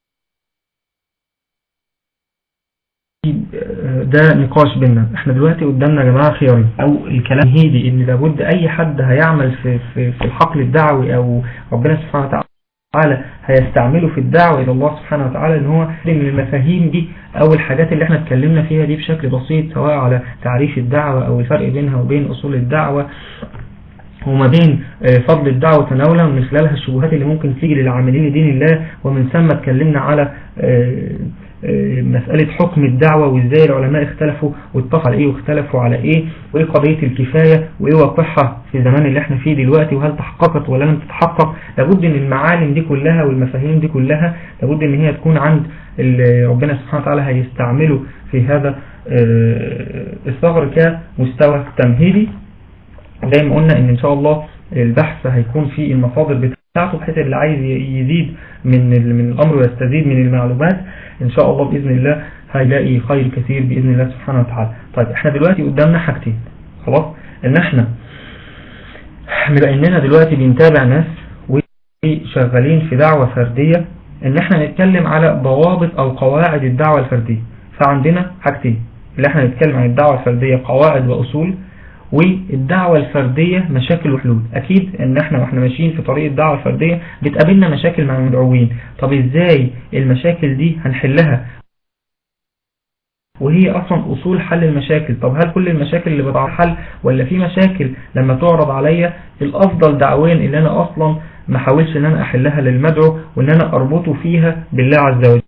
ده نقاش بينا احنا دلوقتي قدامنا يا جماعة خيارين او الكلام هيدي ان لابد اي حد هيعمل في, في, في الحقل الدعوي او ربنا سبحانه وتعالى هيستعمله في الدعوة الى الله سبحانه وتعالى ان هو من المفاهيم دي او الحاجات اللي احنا اتكلمنا فيها دي بشكل بسيط سواء على تعريف الدعوة او الفرق بينها وبين اصول الدعوة وما بين آه، فضل الدعوة تناولا من خلالها الشبهات اللي ممكن تيجي للعاملين لدين الله ومن ثم اتكلمنا على آه، مسألة حكم الدعوة وازاي العلماء اختلفوا واتفقوا على ايه واختلفوا على ايه وايه قضية الكفاية وايه واقعها في الزمان اللي احنا فيه دلوقتي وهل تحققت ولا لم تتحقق لابد ان المعالم دي كلها والمفاهيم دي كلها لابد ان هي تكون عند ربنا سبحانه وتعالى هيستعمله في هذا الصغر كمستوى تمهيدي زي ما قلنا ان ان شاء الله البحث هيكون في المصادر بتاعته بحيث اللي عايز يزيد من من الامر ويستزيد من المعلومات ان شاء الله باذن الله هيلاقي خير كثير باذن الله سبحانه وتعالى طيب احنا دلوقتي قدامنا حاجتين خلاص ان احنا بما اننا دلوقتي بنتابع ناس وشغالين في دعوة فردية ان احنا نتكلم على ضوابط او قواعد الدعوة الفردية فعندنا حاجتين اللي احنا نتكلم عن الدعوة الفردية قواعد واصول والدعوة الفردية مشاكل وحلول أكيد إن إحنا وإحنا ماشيين في طريق الدعوة الفردية بتقابلنا مشاكل مع المدعوين طب إزاي المشاكل دي هنحلها وهي أصلا أصول حل المشاكل طب هل كل المشاكل اللي بضع حل ولا في مشاكل لما تعرض عليا الأفضل دعوين اللي أنا أصلا ما حاولش إن أنا أحلها للمدعو وإن أنا أربطه فيها بالله عز وجل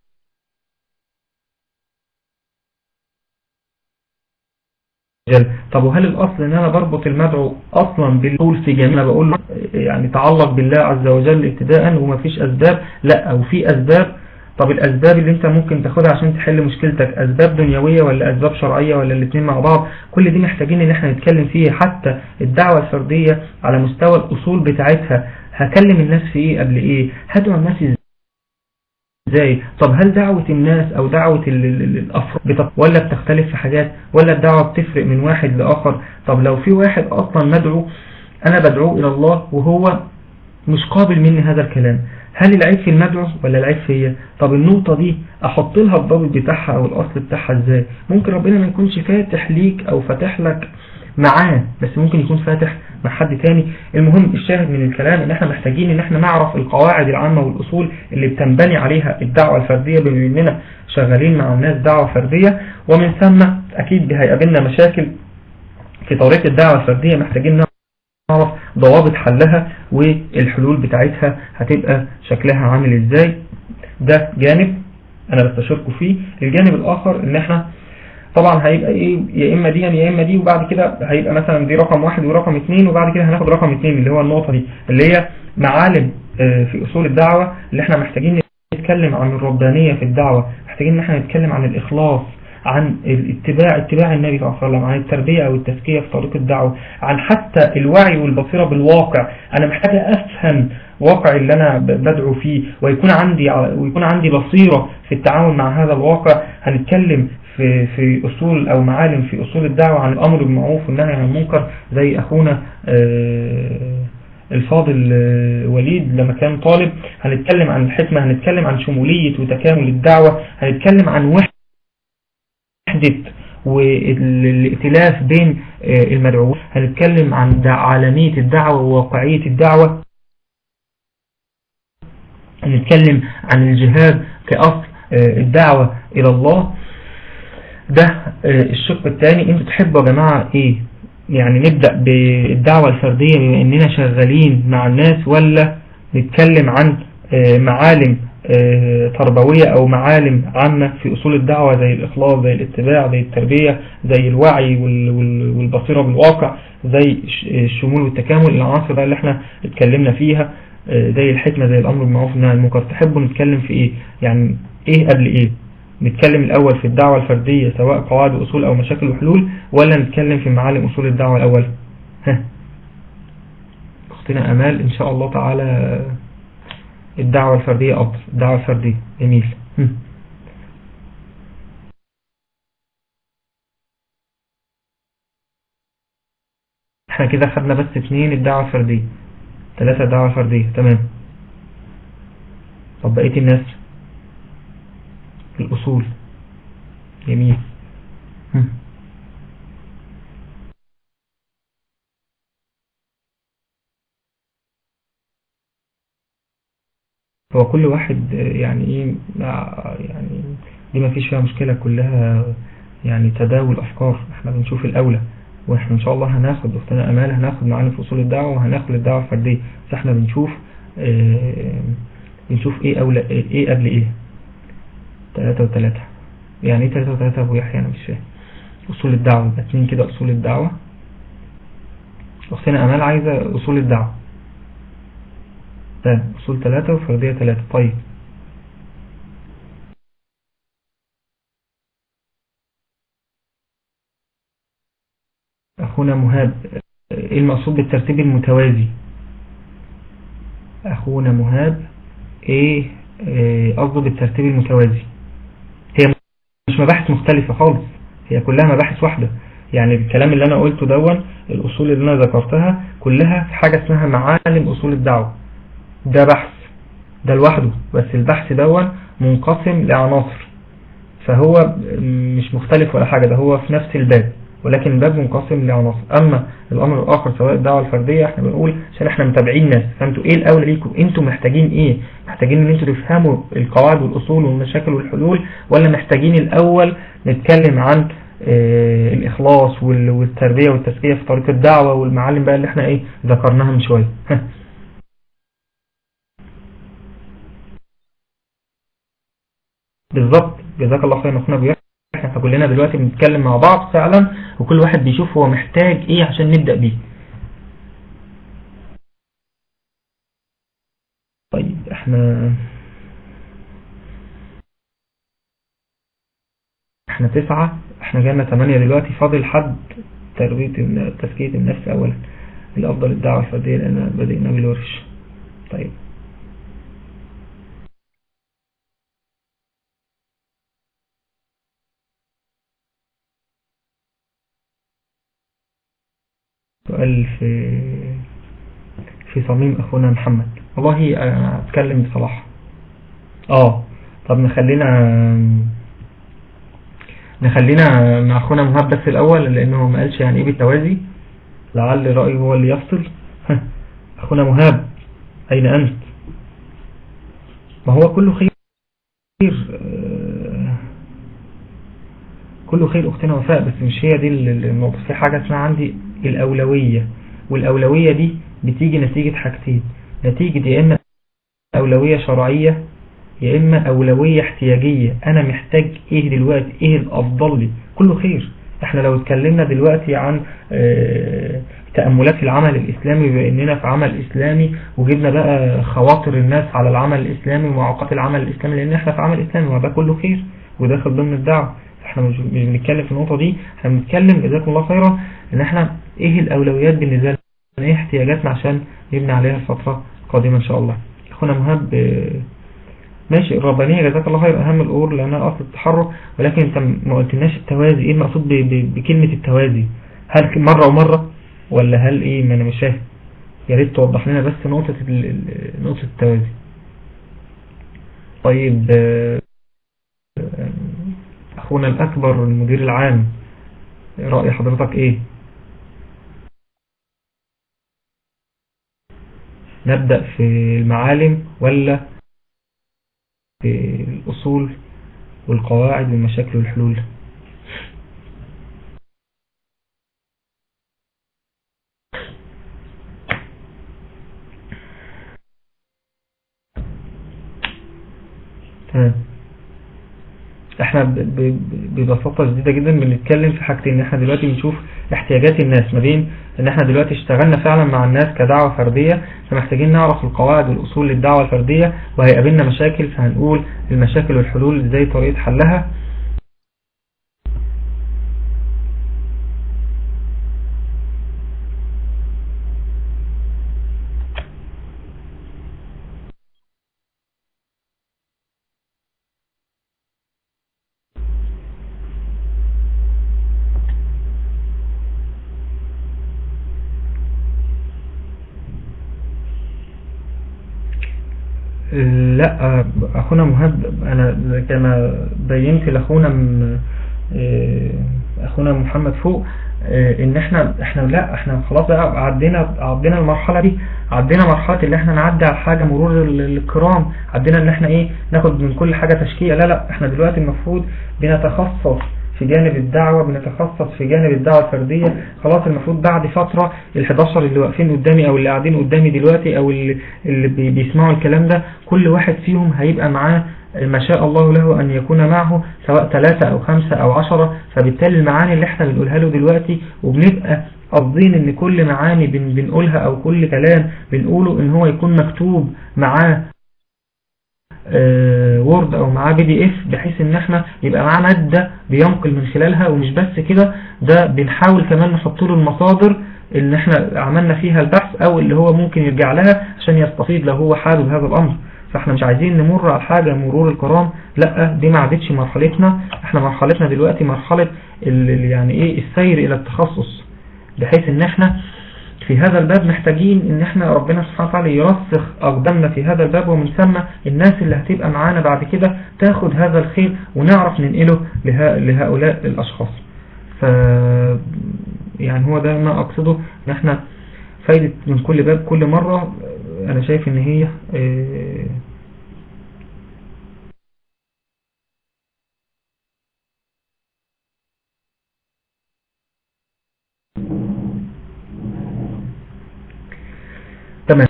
جل طب وهل الأصل ان انا بربط المدعو اصلا بالقول في جميع بقول له يعني تعلق بالله عز وجل ابتداء ومفيش اسباب لا او في اسباب طب الاسباب اللي انت ممكن تاخدها عشان تحل مشكلتك اسباب دنيوية ولا اسباب شرعية ولا الاثنين مع بعض كل دي محتاجين ان احنا نتكلم فيه حتى الدعوة الفردية على مستوى الاصول بتاعتها هكلم الناس في ايه قبل ايه هدعو الناس ازاي طب هل دعوة الناس او دعوة الافراد ولا بتختلف في حاجات ولا الدعوة بتفرق من واحد لاخر طب لو في واحد اصلا مدعو انا بدعوه الى الله وهو مش قابل مني هذا الكلام هل العيب في المدعو ولا العيب فيا طب النقطة دي احط لها الضابط بتاعها او الاصل بتاعها ازاي ممكن ربنا ما يكونش فاتح ليك او فاتح لك معاه بس ممكن يكون فاتح مع حد تاني المهم الشاهد من الكلام ان احنا محتاجين ان احنا نعرف القواعد العامة والاصول اللي بتنبني عليها الدعوة الفردية بما اننا شغالين مع الناس دعوة فردية ومن ثم اكيد هيقابلنا مشاكل في طريق الدعوة الفردية محتاجين نعرف ضوابط حلها والحلول بتاعتها هتبقى شكلها عامل ازاي ده جانب انا بستشاركه فيه الجانب الاخر ان احنا طبعا هيبقى ايه يا اما دي يا اما دي وبعد كده هيبقى مثلا دي رقم واحد ورقم اثنين وبعد كده هناخد رقم اثنين اللي هو النقطة دي اللي هي معالم في اصول الدعوة اللي احنا محتاجين نتكلم عن الربانية في الدعوة محتاجين ان احنا نتكلم عن الاخلاص عن الاتباع اتباع النبي صلى الله عليه وسلم عن التربية او التزكية في طريق الدعوة عن حتى الوعي والبصيرة بالواقع انا محتاج افهم واقع اللي انا بدعو فيه ويكون عندي ويكون عندي بصيرة في التعامل مع هذا الواقع هنتكلم في في اصول او معالم في اصول الدعوة عن الامر بالمعروف والنهي عن المنكر زي اخونا الفاضل وليد لما كان طالب هنتكلم عن الحكمة هنتكلم عن شمولية وتكامل الدعوة هنتكلم عن وحدة والائتلاف بين المدعوين هنتكلم عن عالمية الدعوة وواقعية الدعوة هنتكلم عن الجهاد كأصل الدعوة إلى الله ده الشق الثاني انتوا تحبوا يا جماعة ايه يعني نبدأ بالدعوة الفردية بما اننا شغالين مع الناس ولا نتكلم عن معالم تربوية او معالم عامة في اصول الدعوة زي الاخلاص زي الاتباع زي التربية زي الوعي والبصيرة بالواقع زي الشمول والتكامل العناصر اللي احنا اتكلمنا فيها زي الحكمة زي الامر بالمعروف والنهي عن المنكر تحبوا نتكلم في ايه يعني ايه قبل ايه نتكلم الأول في الدعوة الفردية سواء قواعد وأصول أو مشاكل وحلول ولا نتكلم في معالم أصول الدعوة الأول ها أختنا أمال إن شاء الله تعالى الدعوة الفردية أفضل الدعوة الفردية جميل احنا كده خدنا بس اثنين الدعوة الفردية ثلاثة الدعوة الفردية تمام طب بقية الناس الأصول جميل هو كل واحد يعني ايه يعني دي ما فيش فيها مشكلة كلها يعني تداول أفكار احنا بنشوف الأولى واحنا ان شاء الله هناخد اختنا امال هناخد معانا في اصول الدعوة وهناخد الدعوة الفردية بس احنا بنشوف اه بنشوف ايه اولى ايه قبل ايه ثلاثة وثلاثة يعني ايه ثلاثة وثلاثة ابو يحيى انا مش فاهم اصول الدعوة يبقى اتنين كده اصول الدعوة اختنا امال عايزة اصول الدعوة طيب اصول ثلاثة وفردية ثلاثة طيب اخونا مهاب ايه المقصود بالترتيب المتوازي اخونا مهاب ايه إيه قصده بالترتيب المتوازي هي مش مباحث مختلفة خالص هي كلها مباحث واحدة يعني الكلام اللي انا قلته دون الاصول اللي انا ذكرتها كلها في حاجة اسمها معالم اصول الدعوة ده بحث ده لوحده بس البحث دون منقسم لعناصر فهو مش مختلف ولا حاجة ده هو في نفس الباب ولكن الباب منقسم لعناصر اما الامر الاخر سواء الدعوه الفرديه احنا بنقول عشان احنا متابعين ناس فانتوا ايه الاولى ليكم انتوا محتاجين ايه محتاجين ان انتوا تفهموا القواعد والاصول والمشاكل والحلول ولا محتاجين الاول نتكلم عن اه الاخلاص والتربيه والتزكيه في طريق الدعوه والمعالم بقى اللي احنا ايه ذكرناها من شويه بالظبط جزاك الله خير اخونا ابو احنا كلنا دلوقتي بنتكلم مع بعض فعلا وكل واحد بيشوف هو محتاج ايه عشان نبدأ بيه طيب احنا احنا تسعة احنا جانا تمانية دلوقتي فاضل حد تربية تزكية النفس اولا الافضل الدعوة الفردية لان بدأنا بالورش طيب سؤال في في صميم أخونا محمد والله أنا أتكلم بصراحة آه طب نخلينا نخلينا مع أخونا مهاب بس الأول لأنه ما قالش يعني إيه بالتوازي لعل رأيه هو اللي يفصل أخونا مهاب أين أنت ما هو كله خير كله خير أختنا وفاء بس مش هي دي النقطة في حاجة اسمها عندي الأولوية والأولوية دي بتيجي نتيجة حاجتين نتيجة يا إما أولوية شرعية يا إما أولوية احتياجية أنا محتاج إيه دلوقتي إيه الأفضل لي كله خير احنا لو اتكلمنا دلوقتي عن اه تأملات العمل الإسلامي بأننا في عمل إسلامي وجبنا بقى خواطر الناس على العمل الإسلامي ومعوقات العمل الإسلامي لأن احنا في عمل إسلامي وده كله خير وداخل ضمن الدعوة احنا مش بنتكلم في النقطة دي احنا بنتكلم جزاكم الله خيرا ان احنا ايه الاولويات بالنسبة لنا ايه احتياجاتنا عشان نبني عليها الفترة القادمة ان شاء الله اخونا مهاب ماشي الربانية جزاك الله خير اهم الامور لانها اصل التحرك ولكن انت ما قلتلناش التوازي ايه المقصود بكلمة التوازي هل مرة ومرة ولا هل ايه ما انا مش فاهم يا ريت توضح لنا بس نقطة نقطة التوازي طيب أخونا الأكبر المدير العام رأي حضرتك إيه نبدأ في المعالم ولا في الأصول والقواعد والمشاكل والحلول تمام احنا ببساطة شديدة جدا بنتكلم في حاجتين احنا دلوقتي بنشوف احتياجات الناس ما بين ان احنا دلوقتي اشتغلنا فعلا مع الناس كدعوة فردية فمحتاجين نعرف القواعد والاصول للدعوة الفردية وهيقابلنا مشاكل فهنقول المشاكل والحلول ازاي طريقة حلها لا اخونا مهاب انا كما بينت لاخونا اخونا محمد فوق ان احنا احنا لا احنا خلاص بقى عدينا عدينا المرحله دي عدينا مرحله اللي احنا نعدي على حاجه مرور الكرام عدينا ان احنا ايه ناخد من كل حاجه تشكيله لا لا احنا دلوقتي المفروض بنتخصص في جانب الدعوة بنتخصص في جانب الدعوة الفردية خلاص المفروض بعد فترة ال11 اللي واقفين قدامي او اللي قاعدين قدامي دلوقتي او اللي, اللي بيسمعوا الكلام ده كل واحد فيهم هيبقى معاه ما شاء الله له أن يكون معه سواء ثلاثة أو خمسة أو عشرة فبالتالي المعاني اللي احنا بنقولها له دلوقتي وبنبقى قصدين ان كل معاني بن بنقولها او كل كلام بنقوله ان هو يكون مكتوب معاه وورد او معاه بي دي اف بحيث ان احنا يبقى معاه مادة بينقل من خلالها ومش بس كده ده بنحاول كمان نحط له المصادر اللي احنا عملنا فيها البحث او اللي هو ممكن يرجع لها عشان يستفيد لو هو حابب هذا الامر فاحنا مش عايزين نمر على حاجة مرور الكرام لا دي ما عادتش مرحلتنا احنا مرحلتنا دلوقتي مرحلة يعني ايه السير الى التخصص بحيث ان احنا في هذا الباب محتاجين ان احنا ربنا سبحانه وتعالى يرسخ اقدامنا في هذا الباب ومن ثم الناس اللي هتبقى معانا بعد كده تاخد هذا الخير ونعرف ننقله لهؤلاء الاشخاص ف يعني هو ده ما اقصده ان احنا فايدة من كل باب كل مرة انا شايف ان هي اه تمام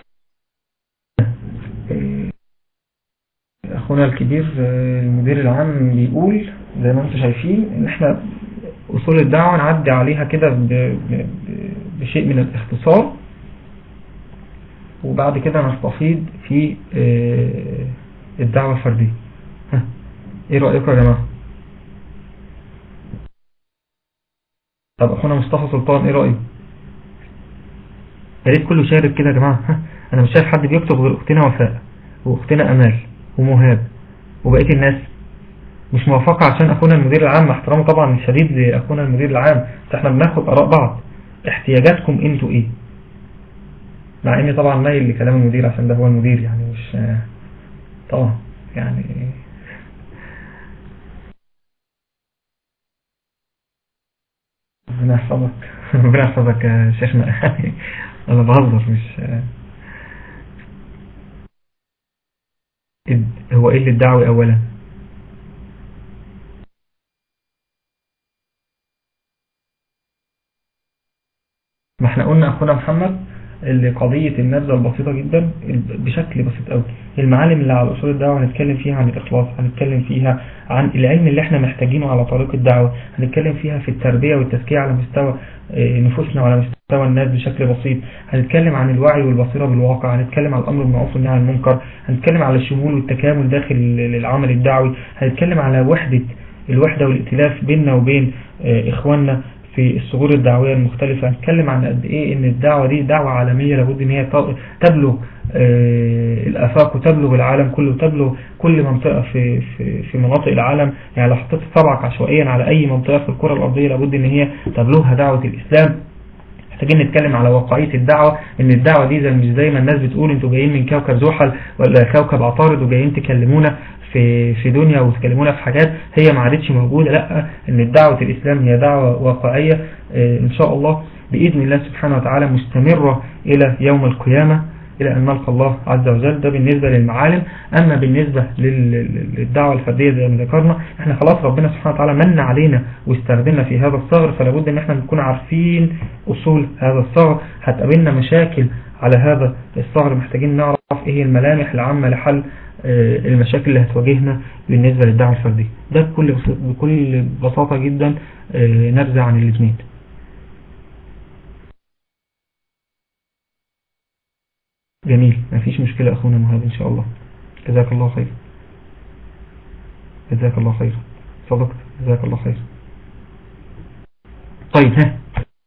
اخونا الكبير المدير العام بيقول زي ما انتم شايفين ان احنا اصول الدعوة نعدي عليها كده بشيء من الاختصار وبعد كده نستفيد في الدعوة الفردية ايه رأيكم يا جماعة طب اخونا مصطفى سلطان ايه رأيك يا ريت كله يشارك كده يا جماعة انا مش شايف حد بيكتب غير اختنا وفاء واختنا امال ومهاب وبقية الناس مش موافقة عشان اخونا المدير العام احترامه طبعا الشديد لاخونا المدير العام بس احنا بناخد اراء بعض احتياجاتكم انتوا ايه مع اني طبعا مايل لكلام المدير عشان ده هو المدير يعني مش طبعا يعني ربنا يحفظك ربنا يحفظك يا شيخنا انا بهزر مش هو ايه اللي الدعوي اولا ما احنا قلنا اخونا محمد اللي قضية النبذة البسيطة جدا بشكل بسيط قوي المعالم اللي على أصول الدعوة هنتكلم فيها عن الإخلاص هنتكلم فيها عن العلم اللي احنا محتاجينه على طريق الدعوة هنتكلم فيها في التربية والتزكية على مستوى نفوسنا وعلى مستوى الناس بشكل بسيط هنتكلم عن الوعي والبصيرة بالواقع هنتكلم عن الأمر بالمعروف والنهي عن المنكر هنتكلم على الشمول والتكامل داخل العمل الدعوي هنتكلم على وحدة الوحدة والائتلاف بيننا وبين إخواننا في الصغور الدعوية المختلفة هنتكلم عن قد ايه ان الدعوة دي دعوة عالمية لابد ان هي تبلغ الافاق وتبلغ العالم كله وتبلغ كل منطقة في, في, في مناطق العالم يعني لو حطيت صبعك عشوائيا على اي منطقة في الكرة الارضية لابد ان هي تبلغها دعوة الاسلام محتاجين نتكلم على واقعية الدعوة ان الدعوة دي زي مش زي ما الناس بتقول انتوا جايين من كوكب زحل ولا كوكب عطارد وجايين تكلمونا في في دنيا وتكلمونا في حاجات هي ما عادتش موجودة لا ان الدعوة الاسلام هي دعوة واقعية ان شاء الله بإذن الله سبحانه وتعالى مستمرة الى يوم القيامة إلى أن نلقى الله عز وجل ده بالنسبة للمعالم أما بالنسبة للدعوة الفردية زي ما ذكرنا احنا خلاص ربنا سبحانه وتعالى من علينا واستخدمنا في هذا الصغر فلا بد ان احنا نكون عارفين أصول هذا الصغر هتقابلنا مشاكل على هذا الصغر محتاجين نعرف ايه الملامح العامة لحل المشاكل اللي هتواجهنا بالنسبة للدعوة الفردية ده بكل بكل بساطة جدا نبذة عن الاثنين جميل ما فيش مشكلة أخونا مهاب إن شاء الله جزاك الله خير جزاك الله خير صدقت جزاك الله خير طيب ها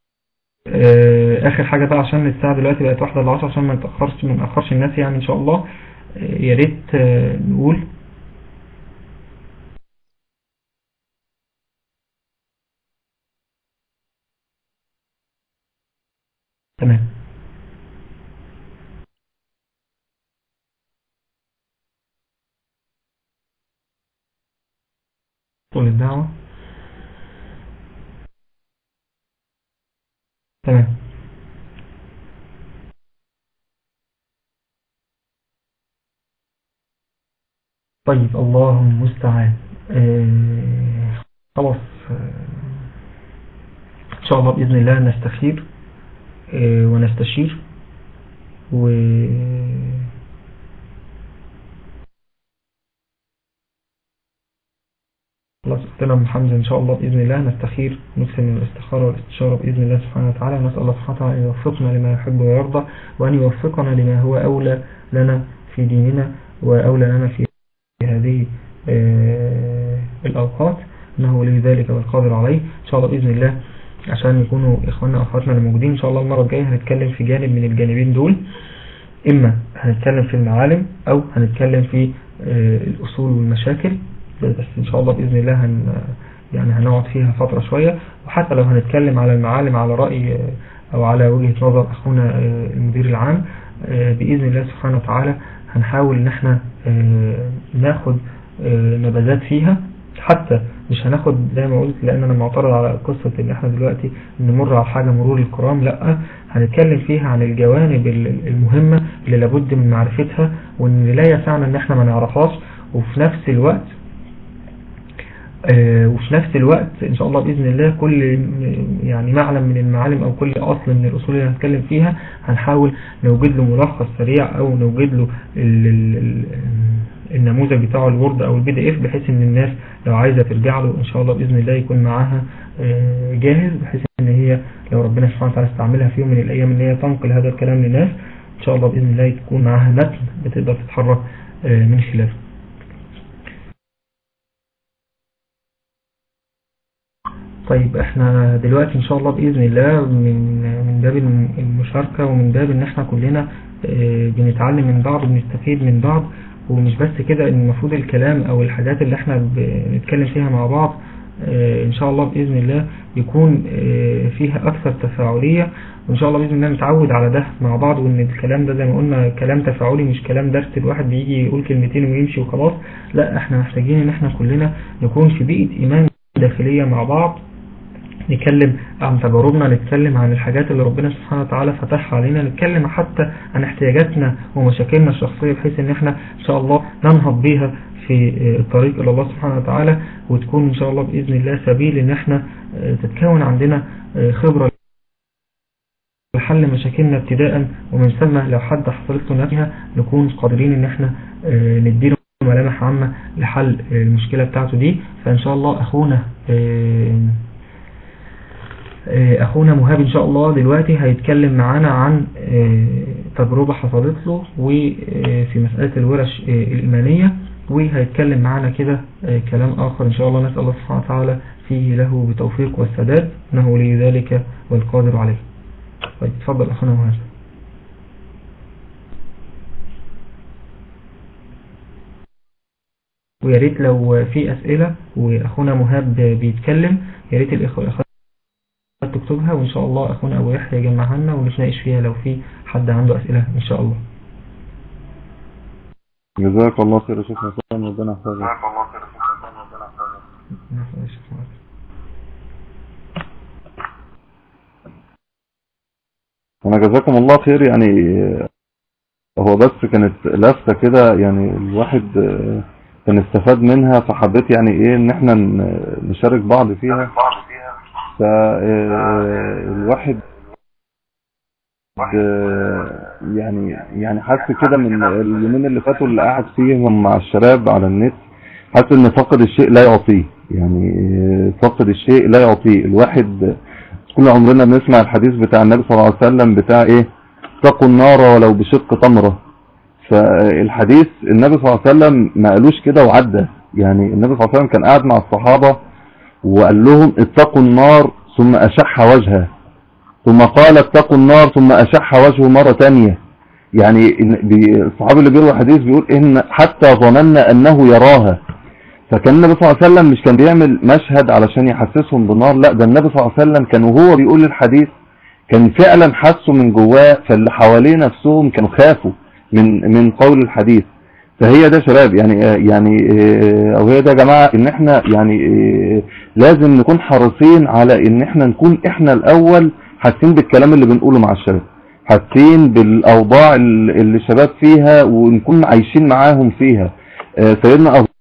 آخر حاجة بقى عشان الساعة دلوقتي بقت واحدة لعشر عشان ما نتأخرش ما نأخرش الناس يعني إن شاء الله يا ريت نقول تمام طول الدعوة تمام طيب الله المستعان آه خلاص آه ان شاء الله بإذن الله نستخير آه ونستشير و خلاص اختنا محمد إن شاء الله بإذن الله نستخير نكثر من الاستخارة والاستشارة بإذن الله سبحانه وتعالى ونسأل الله سبحانه وتعالى أن يوفقنا لما يحب ويرضى وأن يوفقنا لما هو أولى لنا في ديننا وأولى لنا في هذه آه، الأوقات إنه ولي ذلك والقادر عليه إن شاء الله بإذن الله عشان يكونوا إخواننا وأخواتنا الموجودين إن شاء الله المرة الجاية هنتكلم في جانب من الجانبين دول إما هنتكلم في المعالم أو هنتكلم في آه، الأصول والمشاكل بس إن شاء الله بإذن الله هن يعني هنقعد فيها فترة شوية وحتى لو هنتكلم على المعالم على رأي آه، أو على وجهة نظر أخونا آه، المدير العام بإذن الله سبحانه وتعالى هنحاول إن احنا ناخد نبذات فيها حتى مش هناخد زي ما قلت لان انا معترض على قصة ان احنا دلوقتي نمر على حاجة مرور الكرام لا هنتكلم فيها عن الجوانب المهمة اللي لابد من معرفتها وان لا يسعنا ان احنا ما نعرفهاش وفي نفس الوقت آه وفي نفس الوقت ان شاء الله باذن الله كل يعني معلم من المعالم او كل اصل من الاصول اللي هنتكلم فيها هنحاول نوجد له ملخص سريع او نوجد له ال ال النموذج بتاعه الوورد او البي دي اف بحيث ان الناس لو عايزة ترجع له ان شاء الله باذن الله يكون معاها آه، جاهز بحيث ان هي لو ربنا سبحانه وتعالى استعملها في يوم من الايام ان هي تنقل هذا الكلام للناس ان شاء الله باذن الله تكون معاها متن بتقدر تتحرك آه، من خلاله طيب احنا دلوقتي ان شاء الله بإذن الله من من باب المشاركة ومن باب ان احنا كلنا آه، بنتعلم من بعض وبنستفيد من بعض ومش بس كده ان المفروض الكلام او الحاجات اللي احنا بنتكلم فيها مع بعض آه، ان شاء الله بإذن الله يكون آه، فيها اكثر تفاعلية وان شاء الله بإذن الله نتعود على ده مع بعض وان الكلام ده زي ما قلنا كلام تفاعلي مش كلام درس الواحد بيجي يقول كلمتين ويمشي وخلاص لا احنا محتاجين ان احنا كلنا نكون في بيئة ايمان داخلية مع بعض نتكلم عن تجاربنا نتكلم عن الحاجات اللي ربنا سبحانه وتعالى فتحها علينا نتكلم حتى عن احتياجاتنا ومشاكلنا الشخصية بحيث ان احنا ان شاء الله ننهض بيها في الطريق الى الله سبحانه وتعالى وتكون ان شاء الله بإذن الله سبيل ان احنا تتكون عندنا خبرة لحل مشاكلنا ابتداء ومن ثم لو حد حصلت له نفسها نكون قادرين ان احنا نديله ملامح عامة لحل المشكلة بتاعته دي فان شاء الله اخونا آه، اخونا مهاب ان شاء الله دلوقتي هيتكلم معانا عن آه، تجربة حصلت له وفي مسألة الورش آه، الإيمانية وهيتكلم معانا كده كلام آخر إن شاء الله نسأل الله سبحانه وتعالى فيه له بتوفيق والسداد إنه لي ذلك والقادر عليه طيب تفضل أخونا مهاب ويا ريت لو في أسئلة وأخونا مهاب بيتكلم يا ريت الإخوة تكتبها وإن شاء الله أخونا أبو يحيى يجمعها لنا ونتناقش فيها لو في حد عنده أسئلة إن شاء الله جزاك الله خير يا شيخ حسن ربنا يحفظك جزاك الله خير يا شيخ حسن ربنا يحفظك أنا جزاكم الله خير يعني هو بس كانت لفتة كده يعني الواحد كان استفاد منها فحبيت يعني ايه ان احنا نشارك بعض فيها فالواحد يعني يعني حس كده من اليومين اللي فاتوا اللي قاعد فيهم مع الشباب على النت حس ان فقد الشيء لا يعطيه يعني فقد الشيء لا يعطيه الواحد كل عمرنا بنسمع الحديث بتاع النبي صلى الله عليه وسلم بتاع ايه اتقوا النار ولو بشق تمرة فالحديث النبي صلى الله عليه وسلم ما قالوش كده وعدى يعني النبي صلى الله عليه وسلم كان قاعد مع الصحابة وقال لهم اتقوا النار ثم أشح وجهه ثم قال اتقوا النار ثم أشح وجهه مرة تانية يعني الصحابي اللي بيروي حديث بيقول إن حتى ظننا أنه يراها فكان النبي صلى الله عليه وسلم مش كان بيعمل مشهد علشان يحسسهم بالنار لا ده النبي صلى الله عليه وسلم كان وهو بيقول الحديث كان فعلا حسوا من جواه فاللي حواليه نفسهم كانوا خافوا من من قول الحديث فهي ده شباب يعني يعني او هي ده يا جماعة ان احنا يعني لازم نكون حريصين على ان احنا نكون احنا الاول حاسين بالكلام اللي بنقوله مع الشباب حاسين بالاوضاع اللي الشباب فيها ونكون عايشين معاهم فيها سيدنا ابو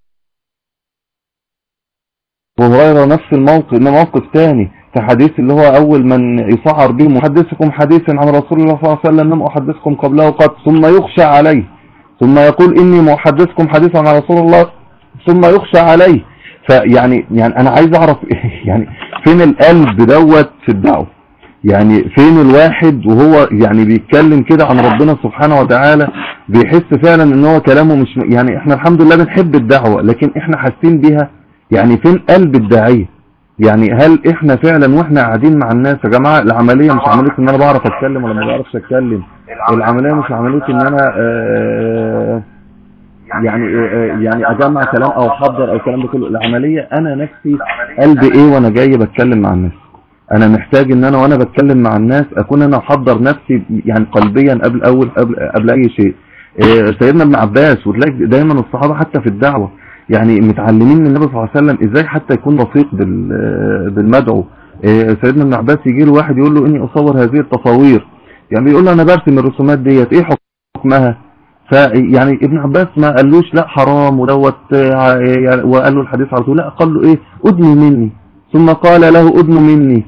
هريره نفس الموقف انه موقف تاني في حديث اللي هو اول من يسعر به محدثكم حديثا عن رسول الله صلى الله عليه وسلم لم احدثكم قبله قد ثم يخشى عليه ثم يقول إني محدثكم حديثا عن رسول الله ثم يخشى عليه فيعني يعني انا عايز اعرف يعني فين القلب دوت في الدعوه يعني فين الواحد وهو يعني بيتكلم كده عن ربنا سبحانه وتعالى بيحس فعلا ان هو كلامه مش يعني احنا الحمد لله بنحب الدعوة لكن احنا حاسين بيها يعني فين قلب الداعية يعني هل احنا فعلا واحنا قاعدين مع الناس يا جماعة العملية مش عملية ان انا بعرف اتكلم ولا ما بعرفش اتكلم العملية مش عملية ان انا آه يعني يعني اجمع كلام او احضر او الكلام ده كله العملية انا نفسي قلبي ايه وانا جاي بتكلم مع الناس انا محتاج ان انا وانا بتكلم مع الناس اكون انا احضر نفسي يعني قلبيا قبل اول قبل, قبل اي شيء سيدنا ابن عباس وتلاقي دايما الصحابة حتى في الدعوة يعني متعلمين من النبي صلى الله عليه وسلم ازاي حتى يكون رفيق بالمدعو سيدنا ابن عباس يجي له واحد يقول له اني اصور هذه التصاوير يعني بيقول له انا برسم الرسومات ديت ايه حكمها فيعني ابن عباس ما قالوش لا حرام ودوت وقال له الحديث على طول لا قال له ايه ادني مني ثم قال له ادن مني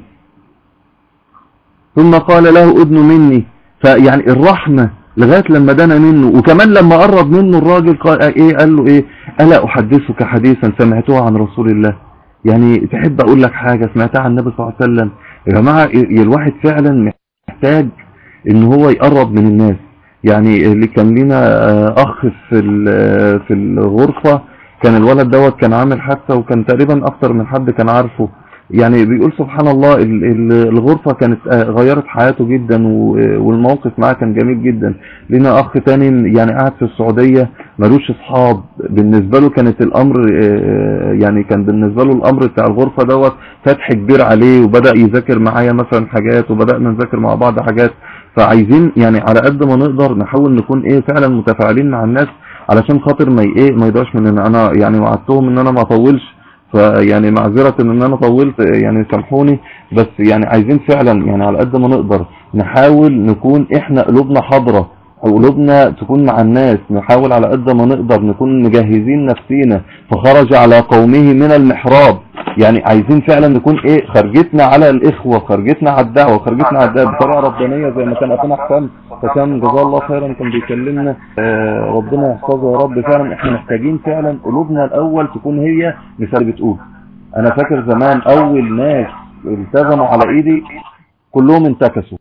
ثم قال له ادن مني فيعني الرحمة لغاية لما دنا منه وكمان لما قرب منه الراجل قال ايه قال له ايه الا احدثك حديثا سمعته عن رسول الله يعني تحب اقول لك حاجة سمعتها عن النبي صلى الله عليه وسلم يا جماعة الواحد فعلا محتاج ان هو يقرب من الناس يعني اللي كان لنا اخ في في الغرفة كان الولد دوت كان عامل حادثة وكان تقريبا اكتر من حد كان عارفه يعني بيقول سبحان الله الغرفة كانت غيرت حياته جدا والموقف معاه كان جميل جدا لنا اخ تاني يعني قاعد في السعودية ملوش اصحاب بالنسبة له كانت الامر يعني كان بالنسبة له الامر بتاع الغرفة دوت فتح كبير عليه وبدأ يذاكر معايا مثلا حاجات وبدأنا نذاكر مع بعض حاجات فعايزين يعني على قد ما نقدر نحاول نكون ايه فعلا متفاعلين مع الناس علشان خاطر ما ايه ما يضيعش مننا انا يعني وعدتهم ان انا ما اطولش فيعني معذرة ان انا طولت يعني سامحوني بس يعني عايزين فعلا يعني على قد ما نقدر نحاول نكون احنا قلوبنا حاضرة قلوبنا تكون مع الناس نحاول على قد ما نقدر نكون مجهزين نفسينا فخرج على قومه من المحراب يعني عايزين فعلا نكون ايه خرجتنا على الاخوة خرجتنا على الدعوة خرجتنا على الدعوة بطريقة ربانية زي ما كان اخونا حسام فكان جزاه الله خيرا كان بيكلمنا آه ربنا يحفظه يا رب فعلا احنا محتاجين فعلا قلوبنا الاول تكون هي مثال بتقول انا فاكر زمان اول ناس التزموا على ايدي كلهم انتكسوا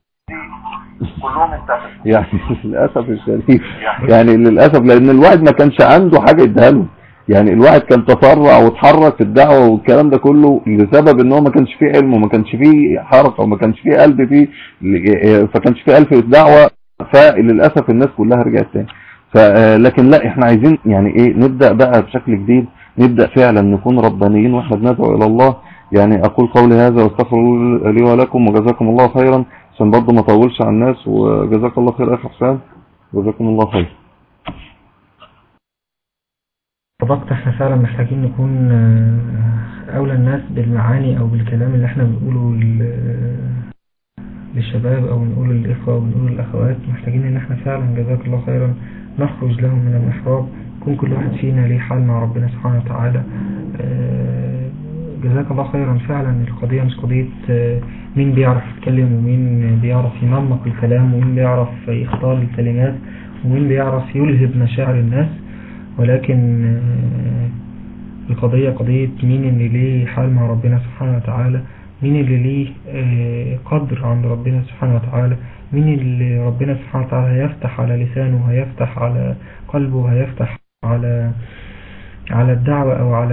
كلهم انتهوا يعني للأسف الشديد يعني للأسف لأن الواحد ما كانش عنده حاجة يديها له يعني الواحد كان تسرع وتحرك في الدعوة والكلام ده كله لسبب ان هو ما كانش فيه علم وما كانش فيه حركة وما كانش فيه قلب فيه فكانش فيه قلب في الدعوة فللأسف الناس كلها رجعت تاني لكن لا احنا عايزين يعني ايه نبدأ بقى بشكل جديد نبدأ فعلا نكون ربانيين واحنا بندعو الى الله يعني اقول قولي هذا واستغفر لي ولكم وجزاكم الله خيرا عشان برضه ما اطولش على الناس وجزاك الله خير اخي حسام جزاكم الله خير طبقت احنا فعلا محتاجين نكون اولى الناس بالمعاني او بالكلام اللي احنا بنقوله للشباب او نقوله للاخوة او نقوله للاخوات محتاجين ان احنا فعلا جزاك الله خيرا نخرج لهم من المحراب يكون كل واحد فينا ليه حال مع ربنا سبحانه وتعالى جزاك الله خيرا فعلا القضية مش قضية مين بيعرف يتكلم ومين بيعرف ينمق الكلام ومين بيعرف يختار الكلمات ومين بيعرف يلهب مشاعر الناس ولكن القضية قضية مين اللي ليه حال مع ربنا سبحانه وتعالى مين اللي ليه قدر عند ربنا سبحانه وتعالى مين اللي ربنا سبحانه وتعالى هيفتح على لسانه هيفتح على قلبه هيفتح على على الدعوة او على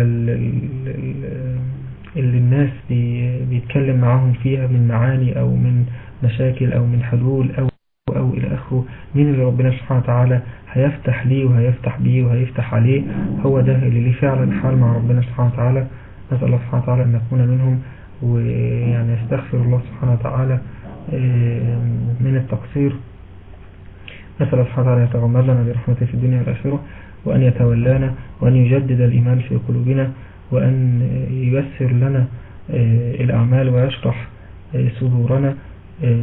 اللي الناس بيتكلم معاهم فيها من معاني او من مشاكل او من حلول او او الى اخره مين اللي ربنا سبحانه وتعالى هيفتح ليه وهيفتح بيه وهيفتح عليه هو ده اللي ليه فعلا حال مع ربنا سبحانه وتعالى نسأل الله سبحانه وتعالى ان نكون منهم ويعني استغفر الله سبحانه وتعالى من التقصير نسأل الله سبحانه وتعالى يتغمر لنا برحمته في الدنيا والآخرة وأن يتولانا وأن يجدد الإيمان في قلوبنا وأن ييسر لنا الأعمال ويشرح صدورنا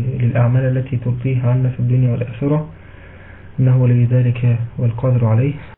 للأعمال التي ترضيه عنا في الدنيا والآخرة إنه ولي ذلك والقادر عليه